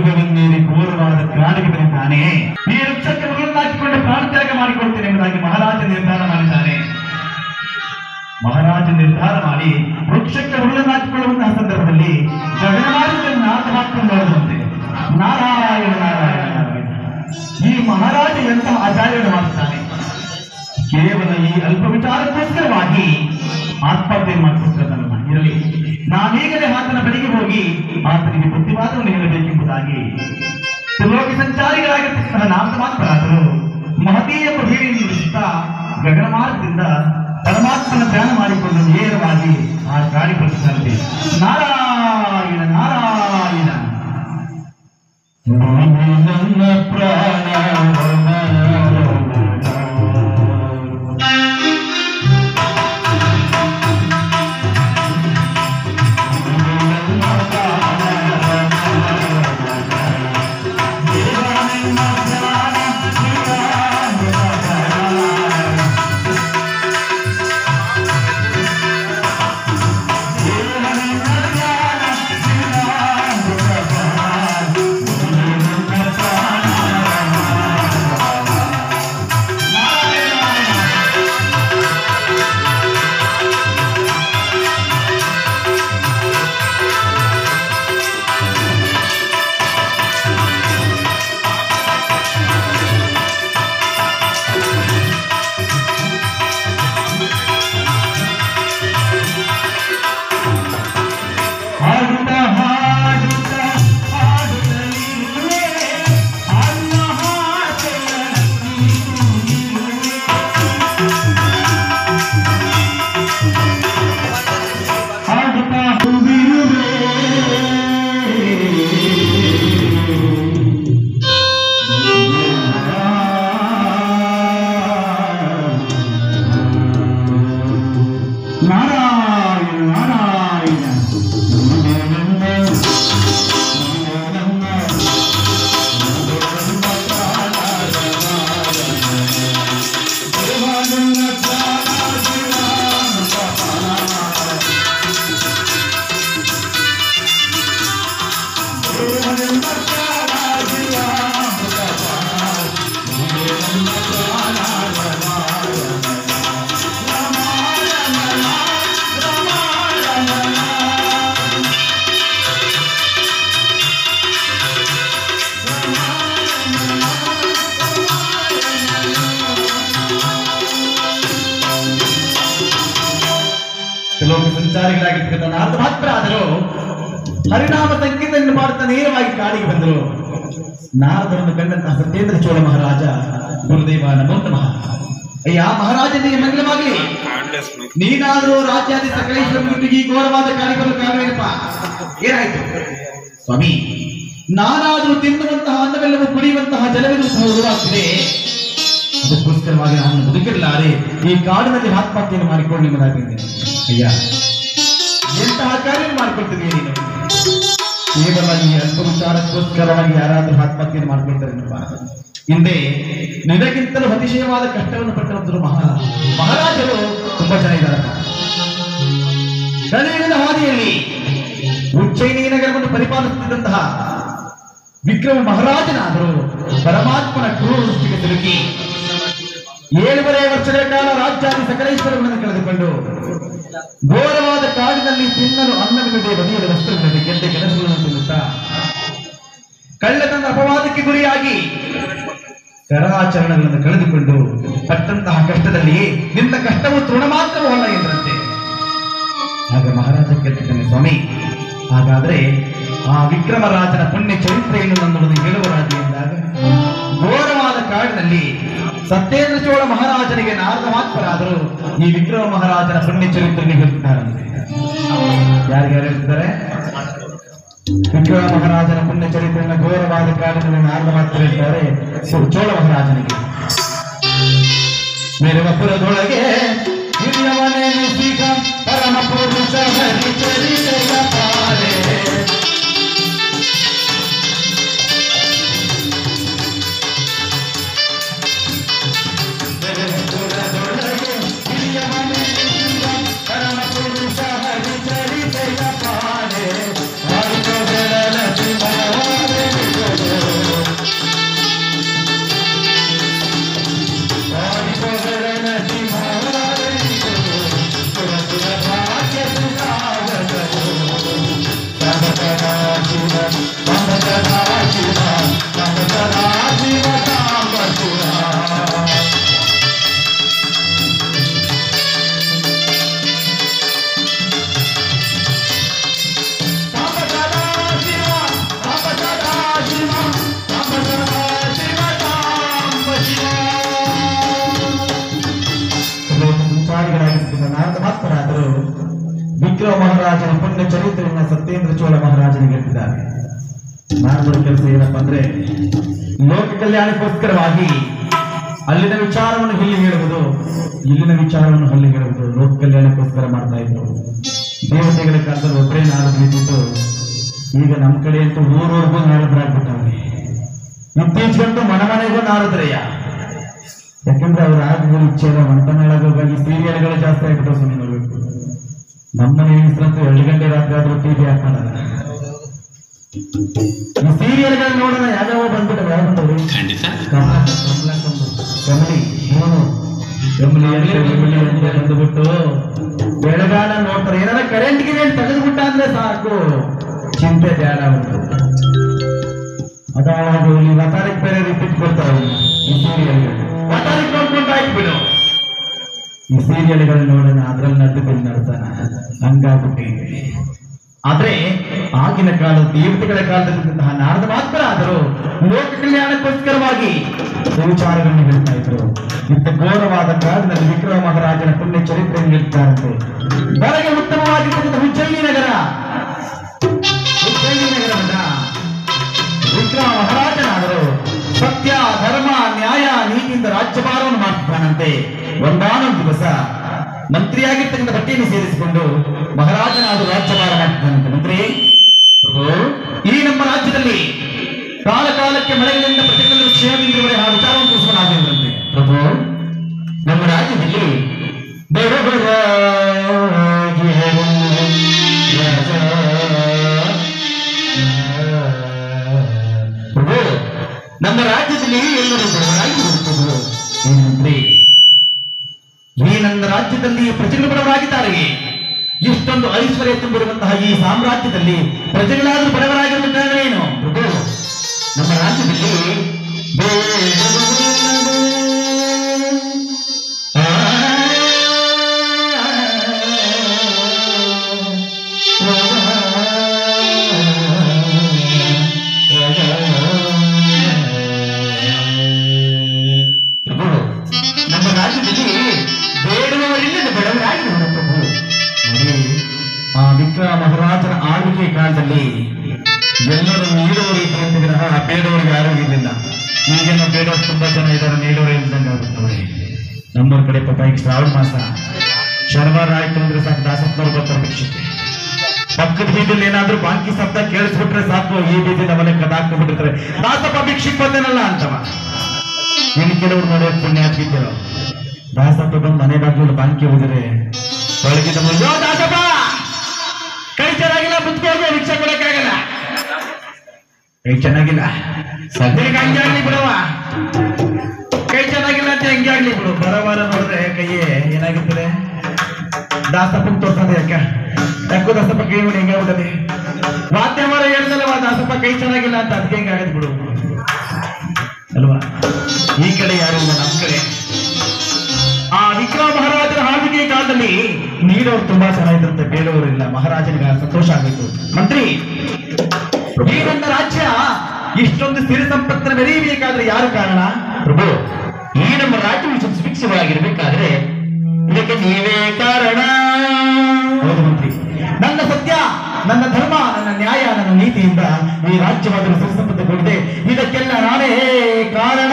ದುರ್ಗವನ್ನೇರಿ ಘೋರವಾದ ಕಾಡಿಗೆ ಬಂದಿದ್ದಾನೆ ಈ ವೃಕ್ಷಕ್ಕೆ ಮಗಳನ್ನು ಹಾಕಿಕೊಂಡು ಪ್ರಾಣತ್ಯಾಗ ಮಾಡಿಕೊಳ್ತೇನೆ ಎಂಬುದಾಗಿ ಮಹಾರಾಜ ನಿರ್ಧಾರ ಮಾಡಿದ್ದಾನೆ ಮಹಾರಾಜ ನಿರ್ಧಾರ ಮಾಡಿ ವೃಕ್ಷಕ್ಕೆ ಹುಲ್ಲನ್ನು ಹಾಕಿಕೊಳ್ಳುವಂತಹ ಸಂದರ್ಭದಲ್ಲಿ ಗಗನಮಾರ್ಗವನ್ನು ನಾಶ ಹಾಕೊಂಡು ನೋಡುವಂತೆ ನಾರಾಯಣ ನಾರಾಯಣ ನಾರಾಯಣ ಈ ಮಹಾರಾಜ ಎಂತಹ ಆಚಾರ್ಯವನ್ನು ಮಾಡ್ತಾನೆ ಕೇವಲ ಈ ಅಲ್ಪ ವಿಚಾರಕ್ಕೋಸ್ಕರವಾಗಿ ಆತ್ಮಹತ್ಯೆ ಮಾಡಿಕೊಟ್ಟಿರೋದಲ್ಲ ಇರಲಿ ನಾನೀಗಲೇ ಆತನ ಬಳಿಗೆ ಹೋಗಿ ಆತನಿಗೆ ಬುದ್ಧಿವಾದವನ್ನು ಹೇಳಬೇಕೆಂಬುದಾಗಿ ತ್ರಿಲೋಕ ಸಂಚಾರಿಗಳಾಗಿರ್ತಕ್ಕಂತಹ ನಾಲ್ಕು ಮಾತ್ರರಾದರು ಮಹತೀಯ ಪ್ರಭೇರಿಯನ್ನು ನುಡಿಸುತ್ತಾ ಗಗನ ಮಾರ್ಗದಿಂದ ಪರಮಾತ್ಮನ ಧ್ಯಾನ ಮಾಡಿಕೊಂಡು ನೇರವಾಗಿ ಆ ಗಾಳಿ ಬರುತ್ತಾರೆ ನಾರಾಯಣ ನಾರಾಯಣ ನನ್ನ ಪ್ರಾಣ ಹಾಡುತ್ತಾ ಹಾಡುತ್ತಾ ಹಾಡುತ್ತಲೇ ಅನ್ನ ಹಾಡುತ್ತಾ ಹೂವಿರುವೆ ನಾರಾಯಣ ನಾರಾಯಣ ಕೆಲವು ಸಂಚಾರಿಗಳಾಗಿರ್ತಕ್ಕಂಥ ನಾಲ್ಕು ಮಾತ್ರ ಆದರೂ ಹರಿನಾಮ ಸಂಕೀರ್ತನೆಯನ್ನು ಮಾಡುತ್ತಾ ನೇರವಾಗಿ ಕಾಡಿಗೆ ಬಂದರು ನಾರದರನ್ನು ಕಂಡಂತಹ ಸತ್ಯೇಂದ್ರ ಚೋಳ ಮಹಾರಾಜ ಗುರುದೇವ ನಮೋ ನಮಃ ಅಯ್ಯ ಮಹಾರಾಜನಿಗೆ ಮಂಗಲವಾಗಲಿ ನೀನಾದರೂ ರಾಜ್ಯಾದಿ ಸಕಲೇಶ್ವರ ಗುರುವಿಗೆ ಈ ಘೋರವಾದ ಕಾರ್ಯಕ್ರಮ ಕಾರಣವೇನಪ್ಪ ಏನಾಯ್ತು ಸ್ವಾಮಿ ನಾನಾದರೂ ತಿನ್ನುವಂತಹ ಅನ್ನವೆಲ್ಲವೂ ಕುಡಿಯುವಂತಹ ಜಲವೆಲ್ಲವೂ ಸಹ ಉರುವಾಗ್ತಿದೆ ಅದಕ್ಕೋಸ್ಕರವಾಗಿ ನಾನು ಬದುಕಿರಲಾರೆ ಈ ಕಾಡಿನಲ್ಲಿ ಆತ್ಮಹತ್ಯೆಯನ್ನು ಮಾಡಿಕೊಂಡು ನಿಮ್ಮದಾಗಿದ್ದೇನೆ ಅಯ್ಯ ಎಂತಹ ಕಾರ್ಯ ಮಾಡಿಕೊಳ್ತಿದೀಯ ನೀನು ಕೇವಲ ಈ ಅಲ್ಪ ವಿಚಾರಕ್ಕೋಸ್ಕರವಾಗಿ ಯಾರಾದ್ರೂ ಆತ್ಮಹತ್ಯೆಯನ್ನು ಮಾಡ್ಕೊಳ್ತಾರೇನಪ್ಪ ಹಿಂದೆ ನಿನಗಿಂತಲೂ ಅತಿಶಯವಾದ ಕಷ್ಟವನ್ನು ಪಟ್ಟಂತರು ಮಹಾ ಮಹಾರಾಜರು ತುಂಬಾ ಜನ ಇದ್ದಾರೆ ಕಲಿಯುಗದ ಹಾದಿಯಲ್ಲಿ ಉಜ್ಜಯಿನಿ ನಗರವನ್ನು ಪರಿಪಾಲಿಸುತ್ತಿದ್ದಂತಹ ವಿಕ್ರಮ ಮಹಾರಾಜನಾದರು ಪರಮಾತ್ಮನ ಕ್ರೂರ ದೃಷ್ಟಿಗೆ ಸಿಲುಕಿ ಏಳುವರೆ ವರ್ಷಗಳ ಕಾಲ ರಾಜ್ಯಾದಿ ಸಕಲೇಶ್ವರಗಳನ್ನು ಕಳೆದುಕೊಂಡು ಘೋರವಾದ ಕಾಡಿನಲ್ಲಿ ತಿನ್ನಲು ಅನ್ನವಿಲ್ಲದೆ ಬದಿಯಲು ವಸ್ತ್ರವಿಲ್ಲದೆ ಗೆದ್ದೆ ಕೆಲಸಗಳನ್ನು ತಿನ್ನುತ್ತಾ ಕಳ್ಳತನ ಅಪವಾದಕ್ಕೆ ಗುರಿಯಾಗಿ ಕರಾಚರಣಗಳನ್ನು ಕಳೆದುಕೊಂಡು ಪಟ್ಟಂತಹ ಕಷ್ಟದಲ್ಲಿ ನಿನ್ನ ಕಷ್ಟವು ತೃಣ ಮಾತ್ರವಲ್ಲ ಎಂದ್ರಂತೆ ಆಗ ಮಹಾರಾಜ ಕೇಳ್ತಿದ್ದಾನೆ ಸ್ವಾಮಿ ಹಾಗಾದ್ರೆ ಆ ವಿಕ್ರಮರಾಜನ ಪುಣ್ಯ ಚರಿತ್ರೆಯನ್ನು ನನ್ನುವುದು ಹೇಳುವ ರಾಜ ಎಂದಾಗ ಘೋರವಾದ ಕಾಡಿನಲ್ಲಿ ಸತ್ಯೇಂದ್ರ ಚೋಳ ಮಹಾರಾಜನಿಗೆ ನಾರದ ಮಾತ್ಮರಾದರು ಈ ವಿಕ್ರಮ ಮಹಾರಾಜನ ಪುಣ್ಯ ಚರಿತ್ರೆಯನ್ನು ಹೇಳ್ತಿದ್ದಾರಂತೆ ಯಾರ್ಯಾರು ಹೇಳ್ತಿದ್ದಾರೆ ವಿಕ್ರಮ ಮಹಾರಾಜನ ಪುಣ್ಯ ಚರಿತ್ರೆಯನ್ನು ಘೋರವಾದ ಕಾಡಿನಲ್ಲಿ ನಾರದ ಮಾತ್ರ ಹೇಳ್ತಾರೆ ಸೊ- ಚೋಳ ಮಹಾರಾಜನಿಗೆ ಮೇರವಪುರದೊಳಗೆ ಹಿರಿಯವನೆನಿಸಿದ ಪರಮ ಪುರುಷ ಹರಿಚರಿತೆಯ ಪಾಲೆ ಮೇರವಪುರದೊಳಗೆ ಹಿರಿಯವನೆನಿಸಿದ ಪರಮ ಪುರುಷ ಹರಿಚರಿತೆಯ ಪಾಲೆ ಆಯ್ತು ಬೆಳಲ ಶಿವವಾದೆ ಮಾತ್ರರಾದರೂ ವಿಕ್ರಮ ಮಹಾರಾಜನ ಪುಣ್ಯ ಚರಿತ್ರೆಯನ್ನ ಸತ್ಯೇಂದ್ರ ಚೋಳ ಮಹಾರಾಜನಿಗೆ ಹೇಳ್ತಿದ್ದಾರೆ ನಾರದರ ಕೆಲಸ ಏನಪ್ಪಾ ಅಂದ್ರೆ ಲೋಕ ಕಲ್ಯಾಣಕ್ಕೋಸ್ಕರವಾಗಿ ಅಲ್ಲಿನ ವಿಚಾರವನ್ನು ಇಲ್ಲಿ ಹೇಳುವುದು ಇಲ್ಲಿನ ವಿಚಾರವನ್ನು ಅಲ್ಲಿ ಹೇಳುವುದು ಲೋಕ ಕಲ್ಯಾಣಕ್ಕೋಸ್ಕರ ಮಾಡ್ತಾ ಇದ್ರು ದೇವತೆಗಳ ಕಾಲದಲ್ಲಿ ಒಬ್ಬರೇ ನಾರದ್ರು ಇದ್ದಿದ್ದು ಈಗ ನಮ್ಮ ಕಡೆ ಅಂತೂ ಊರೂರ್ಗೂ ನಾರದರಾಗ್ಬಿಟ್ಟವ್ರೆ ಇತ್ತೀಚೆಗಂತೂ ಮನೆ ಮನೆಗೂ ನಾರದ್ರಯ್ಯ ಯಾಕಂದ್ರೆ ಅವ್ರ ಆಗುವ ಇಚ್ಛೆ ಇಲ್ಲ ಮಂಟನಾಳಗೋಗಿ ಸೀರಿಯಲ್ಗಳು ಜಾಸ್ತಿ ಆಗ್ಬಿಟ್ಟು ಸುಮ್ಮನೆ ನೋಡ್ಬೇಕು ನಮ್ಮನೆ ಹೆಂಗಸ್ರಂತೂ ಎರಡು ಗಂಟೆ ರಾತ್ರಿ ಆದ್ರೂ ಟಿವಿ ಹಾಕೋಣಲ್ಲ ಈ ಸೀರಿಯಲ್ಗಳನ್ನ ನೋಡೋಣ ಯಾವ್ಯಾವ ಬಂದ್ಬಿಟ್ಟು ಯಾವ ಬಂದವ್ರು ಕಮಲ ಕಮಲ ಕಂಬು ಕಮಲಿ ಹ್ಮ್. ಕಮಲಿ ಅಂತ ಕಮಲಿ ಅಂತ ಬಂದ್ಬಿಟ್ಟು ಬೆಳಗಾನ ನೋಡ್ತಾರೆ ಏನಾರ ಕರೆಂಟ್ ಗಿರೆಂಟ್ ತೆಗೆದ್ಬಿಟ್ಟ ಅಂದ್ರೆ ಸಾಕು ಚಿಂತೆ ಬೇಡ ಉಂಟು ಅದಾವಾಗ ಇಲ್ಲಿ ವತಾರಕ್ಕೆ ಬೇರೆ ರಿಪೀಟ್ ಕೊಡ್ತಾರೆ ಈ ಸೀರಿಯಲ್ಗಳು ವತಾರಕ್ಕೆ ನೋಡ್ಕೊಂಡು ಆಯ್ತು ಈ ಸೀರಿಯಲ್ಗಳು ನೋಡೋಣ ಅದ್ರಲ್ಲಿ ನಡ್ದು ಬಿದ್ದು ನಡ್ತಾನ ಹಂಗಾಗ್ಬಿಟ್ಟಿದೆ ಆದ್ರೆ ಆಗಿನ ಕಾಲ ದೇವತೆಗಳ ಕಾಲದಲ್ಲಿದ್ದಂತಹ ನಾರದ ಮಾತ್ರ ಆದರೂ ಲೋಕ ಕಲ್ಯಾಣಕ್ಕೋಸ್ಕರವಾಗಿ ವಿಚಾರಗಳನ್ನು ಹೇಳ್ತಾ ಇದ್ರು ಇಂಥ ಘೋರವಾದ ಕಾಲದಲ್ಲಿ ವಿಕ್ರಮ ಮಹಾರಾಜನ ಪುಣ್ಯ ಚರಿತ್ರೆಯನ್ನು ಹೇಳ್ತಾರಂತೆ ಬರಗೆ ಉತ್ತಮವಾಗಿರ್ತಕ್ಕಂಥ ಹುಚ್ಚಳ್ಳಿ ನಗರ ಹುಚ್ಚಳ್ಳಿ ನಗರವನ್ನ ವಿಕ್ರಮ ಮಹಾರಾಜನಾದರು ಸತ್ಯ ಧರ್ಮ ನ್ಯಾಯ ನೀತಿಯಿಂದ ರಾಜ್ಯಭಾರವನ್ನು ಮಾಡ್ತಾನಂತೆ ಒಂದಾನೊಂದು ದಿವಸ ಮಂತ್ರಿಯಾಗಿರ್ತಕ್ಕಂಥ ಬಟ್ಟೆಯನ್ನು ಸೇರಿಸಿಕೊಂಡು ಮಹಾರಾಜನಾದರೂ ರಾಜ್ಯಭಾರ ಮಾಡ್ತಾನಂತೆ ಮಂತ್ರಿ ಪ್ರಭು, ಈ ನಮ್ಮ ರಾಜ್ಯದಲ್ಲಿ ಕಾಲ ಕಾಲಕ್ಕೆ ಮಳೆಗಳಿಂದ ಪ್ರತಿಯೊಂದು ಕ್ಷೇಮದಿಂದಿರುವರೆ ಆ ವಿಚಾರವನ್ನು ತಿಳಿಸುವನಾಗಿರುವಂತೆ ಪ್ರಭು ನಮ್ಮ ರಾಜ್ಯದಲ್ಲಿ ಬಡವರ ಪ್ರಭು ನಮ್ಮ ರಾಜ್ಯದಲ್ಲಿ ಎಲ್ಲರೂ ಬಡವರಾಗಿ ಬರುತ್ತದೆ ಏನಂದ್ರೆ ಈ ನನ್ನ ರಾಜ್ಯದಲ್ಲಿ ಪ್ರಜೆಗಳು ಬಡವರಾಗಿದ್ದಾರೆ ಇಷ್ಟೊಂದು ಐಶ್ವರ್ಯ ತುಂಬಿರುವಂತಹ ಈ ಸಾಮ್ರಾಜ್ಯದಲ್ಲಿ ಪ್ರಜೆಗಳಾದರೂ ಬಡವರಾಗಿರುವ ಕಾರಣವೇನು ಪ್ರಭು ನಮ್ಮ ರಾಜ್ಯದಲ್ಲಿ ಪ್ರಭು ನಮ್ಮ ರಾಜ್ಯದಲ್ಲಿ ಬೇಡುವವರಿಲ್ಲದ ಬಡವರಾಗಿರುವರು ಪ್ರಭು ನೋಡಿ ಆ ವಿಕ್ರಮ ಮಹಾರಾಜನ ಆಳ್ವಿಕೆ ಕಾಲದಲ್ಲಿ ಎಲ್ಲರೂ ನೀಡುವ ರೀತಿಯಲ್ಲಿ ವಿನಃ ಬೇಡವರಿಗೆ ಯಾರೂ ಇರಲಿಲ್ಲ ಈಗಿನ ಬೇಡವರು ತುಂಬಾ ಜನ ಇದ್ದಾರೆ ನೀಡೋರು ಇಲ್ದಂಗೆ ಆಗುತ್ತವ್ರೆ ನಮ್ಮೂರ ಕಡೆ ಪಾಪ ಈಗ ಶ್ರಾವಣ ಮಾಸ ಶನಿವಾರ ಆಯ್ತು ಅಂದ್ರೆ ಸಾಕು ದಾಸಪ್ಪನವ್ರು ಬರ್ತಾರೆ ಭಿಕ್ಷಕ್ಕೆ ಪಕ್ಕದ ಬೀದಿಯಲ್ಲಿ ಏನಾದ್ರೂ ಬಾಂಕಿ ಶಬ್ದ ಕೇಳಿಸ್ಬಿಟ್ರೆ ಸಾಕು ಈ ಬೀದಿ ನಮ್ಮನೆ ಕದಾಕ್ಬಿಟ್ಟಿರ್ತಾರೆ ದಾಸಪ್ಪ ಭಿಕ್ಷಕ್ಕೆ ಬಂದೇನಲ್ಲ ಅಂತವ ಇನ್ನು ಕೆಲವರು ನೋಡೋಕೆ ಪುಣ್ಯ ಹಾಕಿದ್ದೇವೆ ದಾಸಪ್ಪ ಬಂದು ಮನೆ ಬಾಗಿಲು ಬಾಂಕಿ ಹೋದರೆ ಬೆಳಗಿದ ಮುಂದೆ "ಯೋ ದಾಸಪ್ಪ ಕೈ ಚೆನ್ನಾಗಿಲ್ಲ ಮುತ್ಕೋಗಿ ರಿಕ್ಷಾ ಕೊಡಕ್ಕಾಗಲ್ಲ ಕೈ ಚೆನ್ನಾಗಿಲ್ಲ ಸದ್ಯಕ್ಕೆ ಹಂಗೆ ಆಗ್ಲಿ ಬಿಡವ ಕೈ ಚೆನ್ನಾಗಿಲ್ಲ ಅಂತ ಹೆಂಗೆ ಆಗ್ಲಿ ಬಿಡು ಬರವಾರ ನೋಡಿದ್ರೆ ಕೈಯೇ ಏನಾಗಿರ್ತದೆ ದಾಸಪ್ಪನ್ ತೋರ್ಸೋದು ಯಾಕ ಯಾಕೋ ದಾಸಪ್ಪ ಕೈ ನೋಡಿ ಹೆಂಗೆ ಆಗ್ಬಿಟ್ಟದೆ ವಾದ್ಯ ಮರ ಹೇಳ್ದಲ್ಲವ ದಾಸಪ್ಪ ಕೈ ಚೆನ್ನಾಗಿಲ್ಲ ಅಂತ ಅದಕ್ಕೆ ಹೆಂಗೆ ಆಗದ್ ಬಿಡು ಅಲ್ವಾ ಈ ಕಡೆ ಯಾರು ಇಲ್ಲ ನಮ್ಮ ಕಡೆ ಆ ವಿಕ್ರಮ ಮಹಾರಾಜರ ಆಳ್ವಿಕೆ ಕಾಲದಲ್ಲಿ ನೀಡೋರು ತುಂಬಾ ಚೆನ್ನಾಗಿದ್ರಂತೆ ಬೇಡವರು ಇಲ್ಲ ಮಹಾರಾಜನಿಗೆ ಸಂತೋಷ ಆಗಿತ್ತು ಮಂತ್ರಿ ಈ ನನ್ನ ರಾಜ್ಯ ಇಷ್ಟೊಂದು ಸಿರಿ ಸಂಪತ್ತನ್ನು ಮೆರೆಯಬೇಕಾದ್ರೆ ಯಾರು ಕಾರಣ ಪ್ರಭು ಈ ನಮ್ಮ ರಾಜ್ಯವು ಸುಭಿಕ್ಷವಾಗಿರ್ಬೇಕಾದ್ರೆ ಇದಕ್ಕೆ ನೀವೇ ಕಾರಣ ಹೌದು ಮಂತ್ರಿ ನನ್ನ ಸತ್ಯ ನನ್ನ ಧರ್ಮ ನನ್ನ ನ್ಯಾಯ ನನ್ನ ನೀತಿಯಿಂದ ಈ ರಾಜ್ಯವಾದರೂ ಸಿರಿ ಸಂಪತ್ತು ಕೂಡಿದೆ ಇದಕ್ಕೆಲ್ಲ ನಾನೇ ಕಾರಣ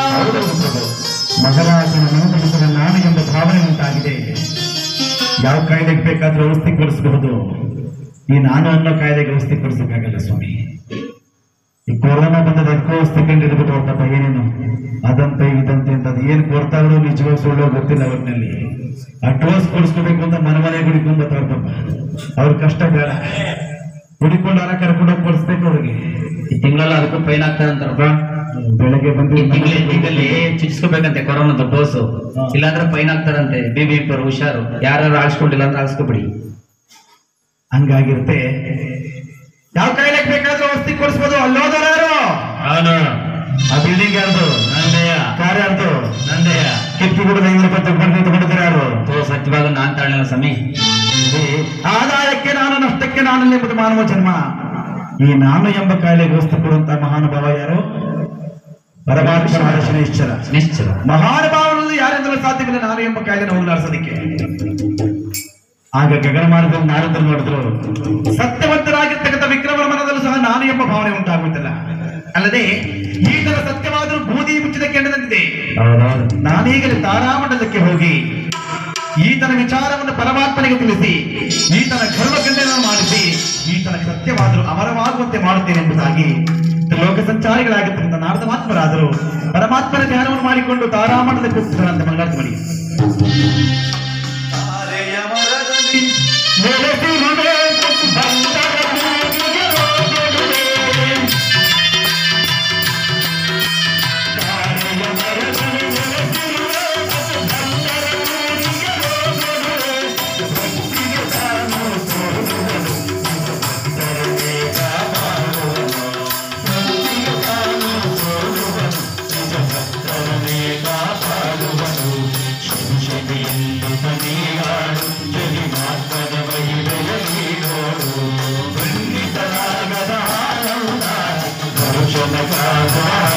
ಮಹಾರಾಜನ ಮನದಲ್ಲಿ ನಾನು ಎಂಬ ಭಾವನೆ ಉಂಟಾಗಿದೆ ಯಾವ ಕಾಯ್ದೆಗೆ ಬೇಕಾದ್ರೂ ಔಷಧಿ ಕೊಡಿಸಬಹುದು ಈ ನಾನು ಅನ್ನೋ ಕಾಯ್ದೆಗೆ ಔಷಧಿ ಕೊಡಿಸಕ್ಕಾಗಲ್ಲ ಸ್ವಾಮಿ ಈ ಕೊರೋನಾ ಬಂದದ ಅದಕ್ಕೂ ಔಷಧಿ ಕಂಡಿಡ್ಬಿಟ್ಟು ಹೊರಟಪ್ಪ ಏನೇನು ಅದಂತೆ ಇದಂತೆ ಅಂತ ಅದು ಏನು ಕೊಡ್ತಾವ್ರು ನಿಜವಾಗ ಸುಳ್ಳು ಗೊತ್ತಿಲ್ಲ ಅವ್ರಿನಲ್ಲಿ ಆ ಡೋಸ್ ಕೊಡಿಸ್ಕೋಬೇಕು ಅಂತ ಮನೆ ಮನೆ ಹುಡುಕೊಂಡು ಬರ್ತಾವ್ರ ಪಾಪ ಅವ್ರ ಕಷ್ಟ ಬೇಡ ಹುಡುಕೊಂಡು ಹಣ ಕರ್ಕೊಂಡೋಗಿ ಕೊಡಿಸ್ಬೇಕು ಅವ್ರಿಗೆ ಈ ತಿಂಗಳಲ್ಲಿ ಅದಕ್ಕೂ ಫೈನ್ ಆಗ್ತಾರಂತಾರಪ್ಪ ಬೆಳಗ್ಗೆ ಬಂದು ಈ ತಿಂಗಳ ತಿಂಗಳಲ್ಲಿ ಚುಚ್ಚಿಸ್ಕೋಬೇಕಂತೆ ಕೊರೋನಾದ ಡೋಸು ಹಾ. ಇಲ್ಲಾಂದ್ರೆ ಫೈನ್ ಆಗ್ತಾರಂತೆ ಬಿ ಬಿ ಇಬ್ಬರು ಹುಷಾರು ಯಾರು ಆಳ್ಸ್ಕೊಂಡಿಲ್ಲ ಅಂದ್ರೆ ಆಳ್ಸ್ಕೊಬಿಡಿ ಹಂಗಾಗಿರುತ್ತೆ ಯಾವ ಕಾಯಿಲೆಗೆ ಬೇಕಾದ್ರೂ ಔಷಧಿ ಕೊಡಿಸ್ಬೋದು ಅಲ್ಲೋದಾರ ಯಾರು ಅವನು ಆ ಬಿಲ್ಡಿಂಗ್ ಯಾರ್ದು ನಂದಯ್ಯ ಕಾರ್ ಯಾರ್ದು ನಂದಯ್ಯ ಕಿಟ್ಕಿ ಕೂಡ ಐನೂರು ರೂಪಾಯಿ ತಗೊಂಡು ತಗೊಂಡಿದ್ದಾರೆ ಯಾರು ತೋ ಸತ್ಯವಾಗ ನಾನ್ ತಾಳಿಲ್ಲ ಸಮಿ ಆದಾಯಕ್ಕೆ ನಾನು ನಷ್ಟಕ್ಕೆ ನಾನು ಎಂಬುದು ಮಾನವ ಜನ್ಮ ಈ ನಾನು ಎಂಬ ಕಾಯಿಲೆಗೆ ಔಷಧಿ ಕೊಡುವಂತ ಮಹಾನುಭಾವ ಯಾರು ಪರಮಾತ್ಮ ಶನೇಶ್ವರ ನಿಶ್ಚಲ ಮಹಾನುಭಾವನಲ್ಲಿ ಯಾರಿಂದಲೂ ಸಾಧ್ಯವಿಲ್ಲ ನಾನು ಎಂಬ ಕಾಯಿಲೆನ ಹೋಗ್ಲಾಡ್ಸೋದಕ್ಕೆ ಆಗ ಗಗನ ಮಾರ್ಗದಲ್ಲಿ ನಾರದರು ನೋಡಿದ್ರು ಸತ್ಯವಂತರಾಗಿರ್ತಕ್ಕಂಥ ವಿಕ್ರಮನ ಮನದಲ್ಲೂ ಸಹ ನಾನು ಎಂಬ ಭಾವನೆ ಉಂಟಾಗುತ್ತಿಲ್ಲ ಅಲ್ಲದೆ ಈತನ ಸತ್ಯವಾದರೂ ಬೂದಿ ಮುಚ್ಚಿದ ಕೆಂಡದಂತಿದೆ ನಾನೀಗಲೇ ತಾರಾಮಂಡಲಕ್ಕೆ ಹೋಗಿ ಈತನ ವಿಚಾರವನ್ನು ಪರಮಾತ್ಮನಿಗೆ ತಿಳಿಸಿ ಈತನ ಗರ್ವಗಂಡನನ್ನು ಮಾಡಿಸಿ ಈತನ ಸತ್ಯವಾದರೂ ಅಮರವಾಗುವಂತೆ ಮಾಡುತ್ತೇನೆ ಎಂಬುದಾಗಿ ಲೋಕ ಸಂಚಾರಿಗಳಾಗಿದ್ದರಿಂದ ನಾರದ ಮಾತ್ಮರಾದರು ಪರಮಾತ್ಮನ ಧ್ಯಾನವನ್ನು ಮಾಡಿಕೊಂಡು ತಾರಾಮಂಡಲಕ್ಕೆ ಹೋಗ್ತಿದ್ದಾರಂತೆ ಮಂಗಳಾರತಿ ಮಾಡಿ ನೆಲೆಸಿರುವೆ ಬಂದರ ಭೂಮಿಗೆ ಹೋಗುವೆ. ತಾರೆಯ ಮರದಲ್ಲಿ ನೆಲೆಸಿರುವೆ ಬಂದರ ಭೂಮಿಗೆ ಹೋಗುವೆ. ಭಕ್ತಿಗೆ ತಾನು ಸೋಲುವನು, ಭಕ್ತರಿಗೆ ಕಾಪಾಡುವನು. ಭಕ್ತಿಗೆ ತಾನು ಸೋಲುವನು, ನಿಜ ಭಕ್ತರನ್ನೇ ಕಾಪಾಡುವನು. ಶನಿ ಶನಿಯಿಂದ ಮನೆಯಾಡು, ಜನಿ ಮಾರ್ಗದ ಮಹಿಮೆಯ ನೀಡೋಡು. ಖಂಡಿತರಾಗದ ಆನಂದ, ದರ್ಶನಕ್ಕಾದ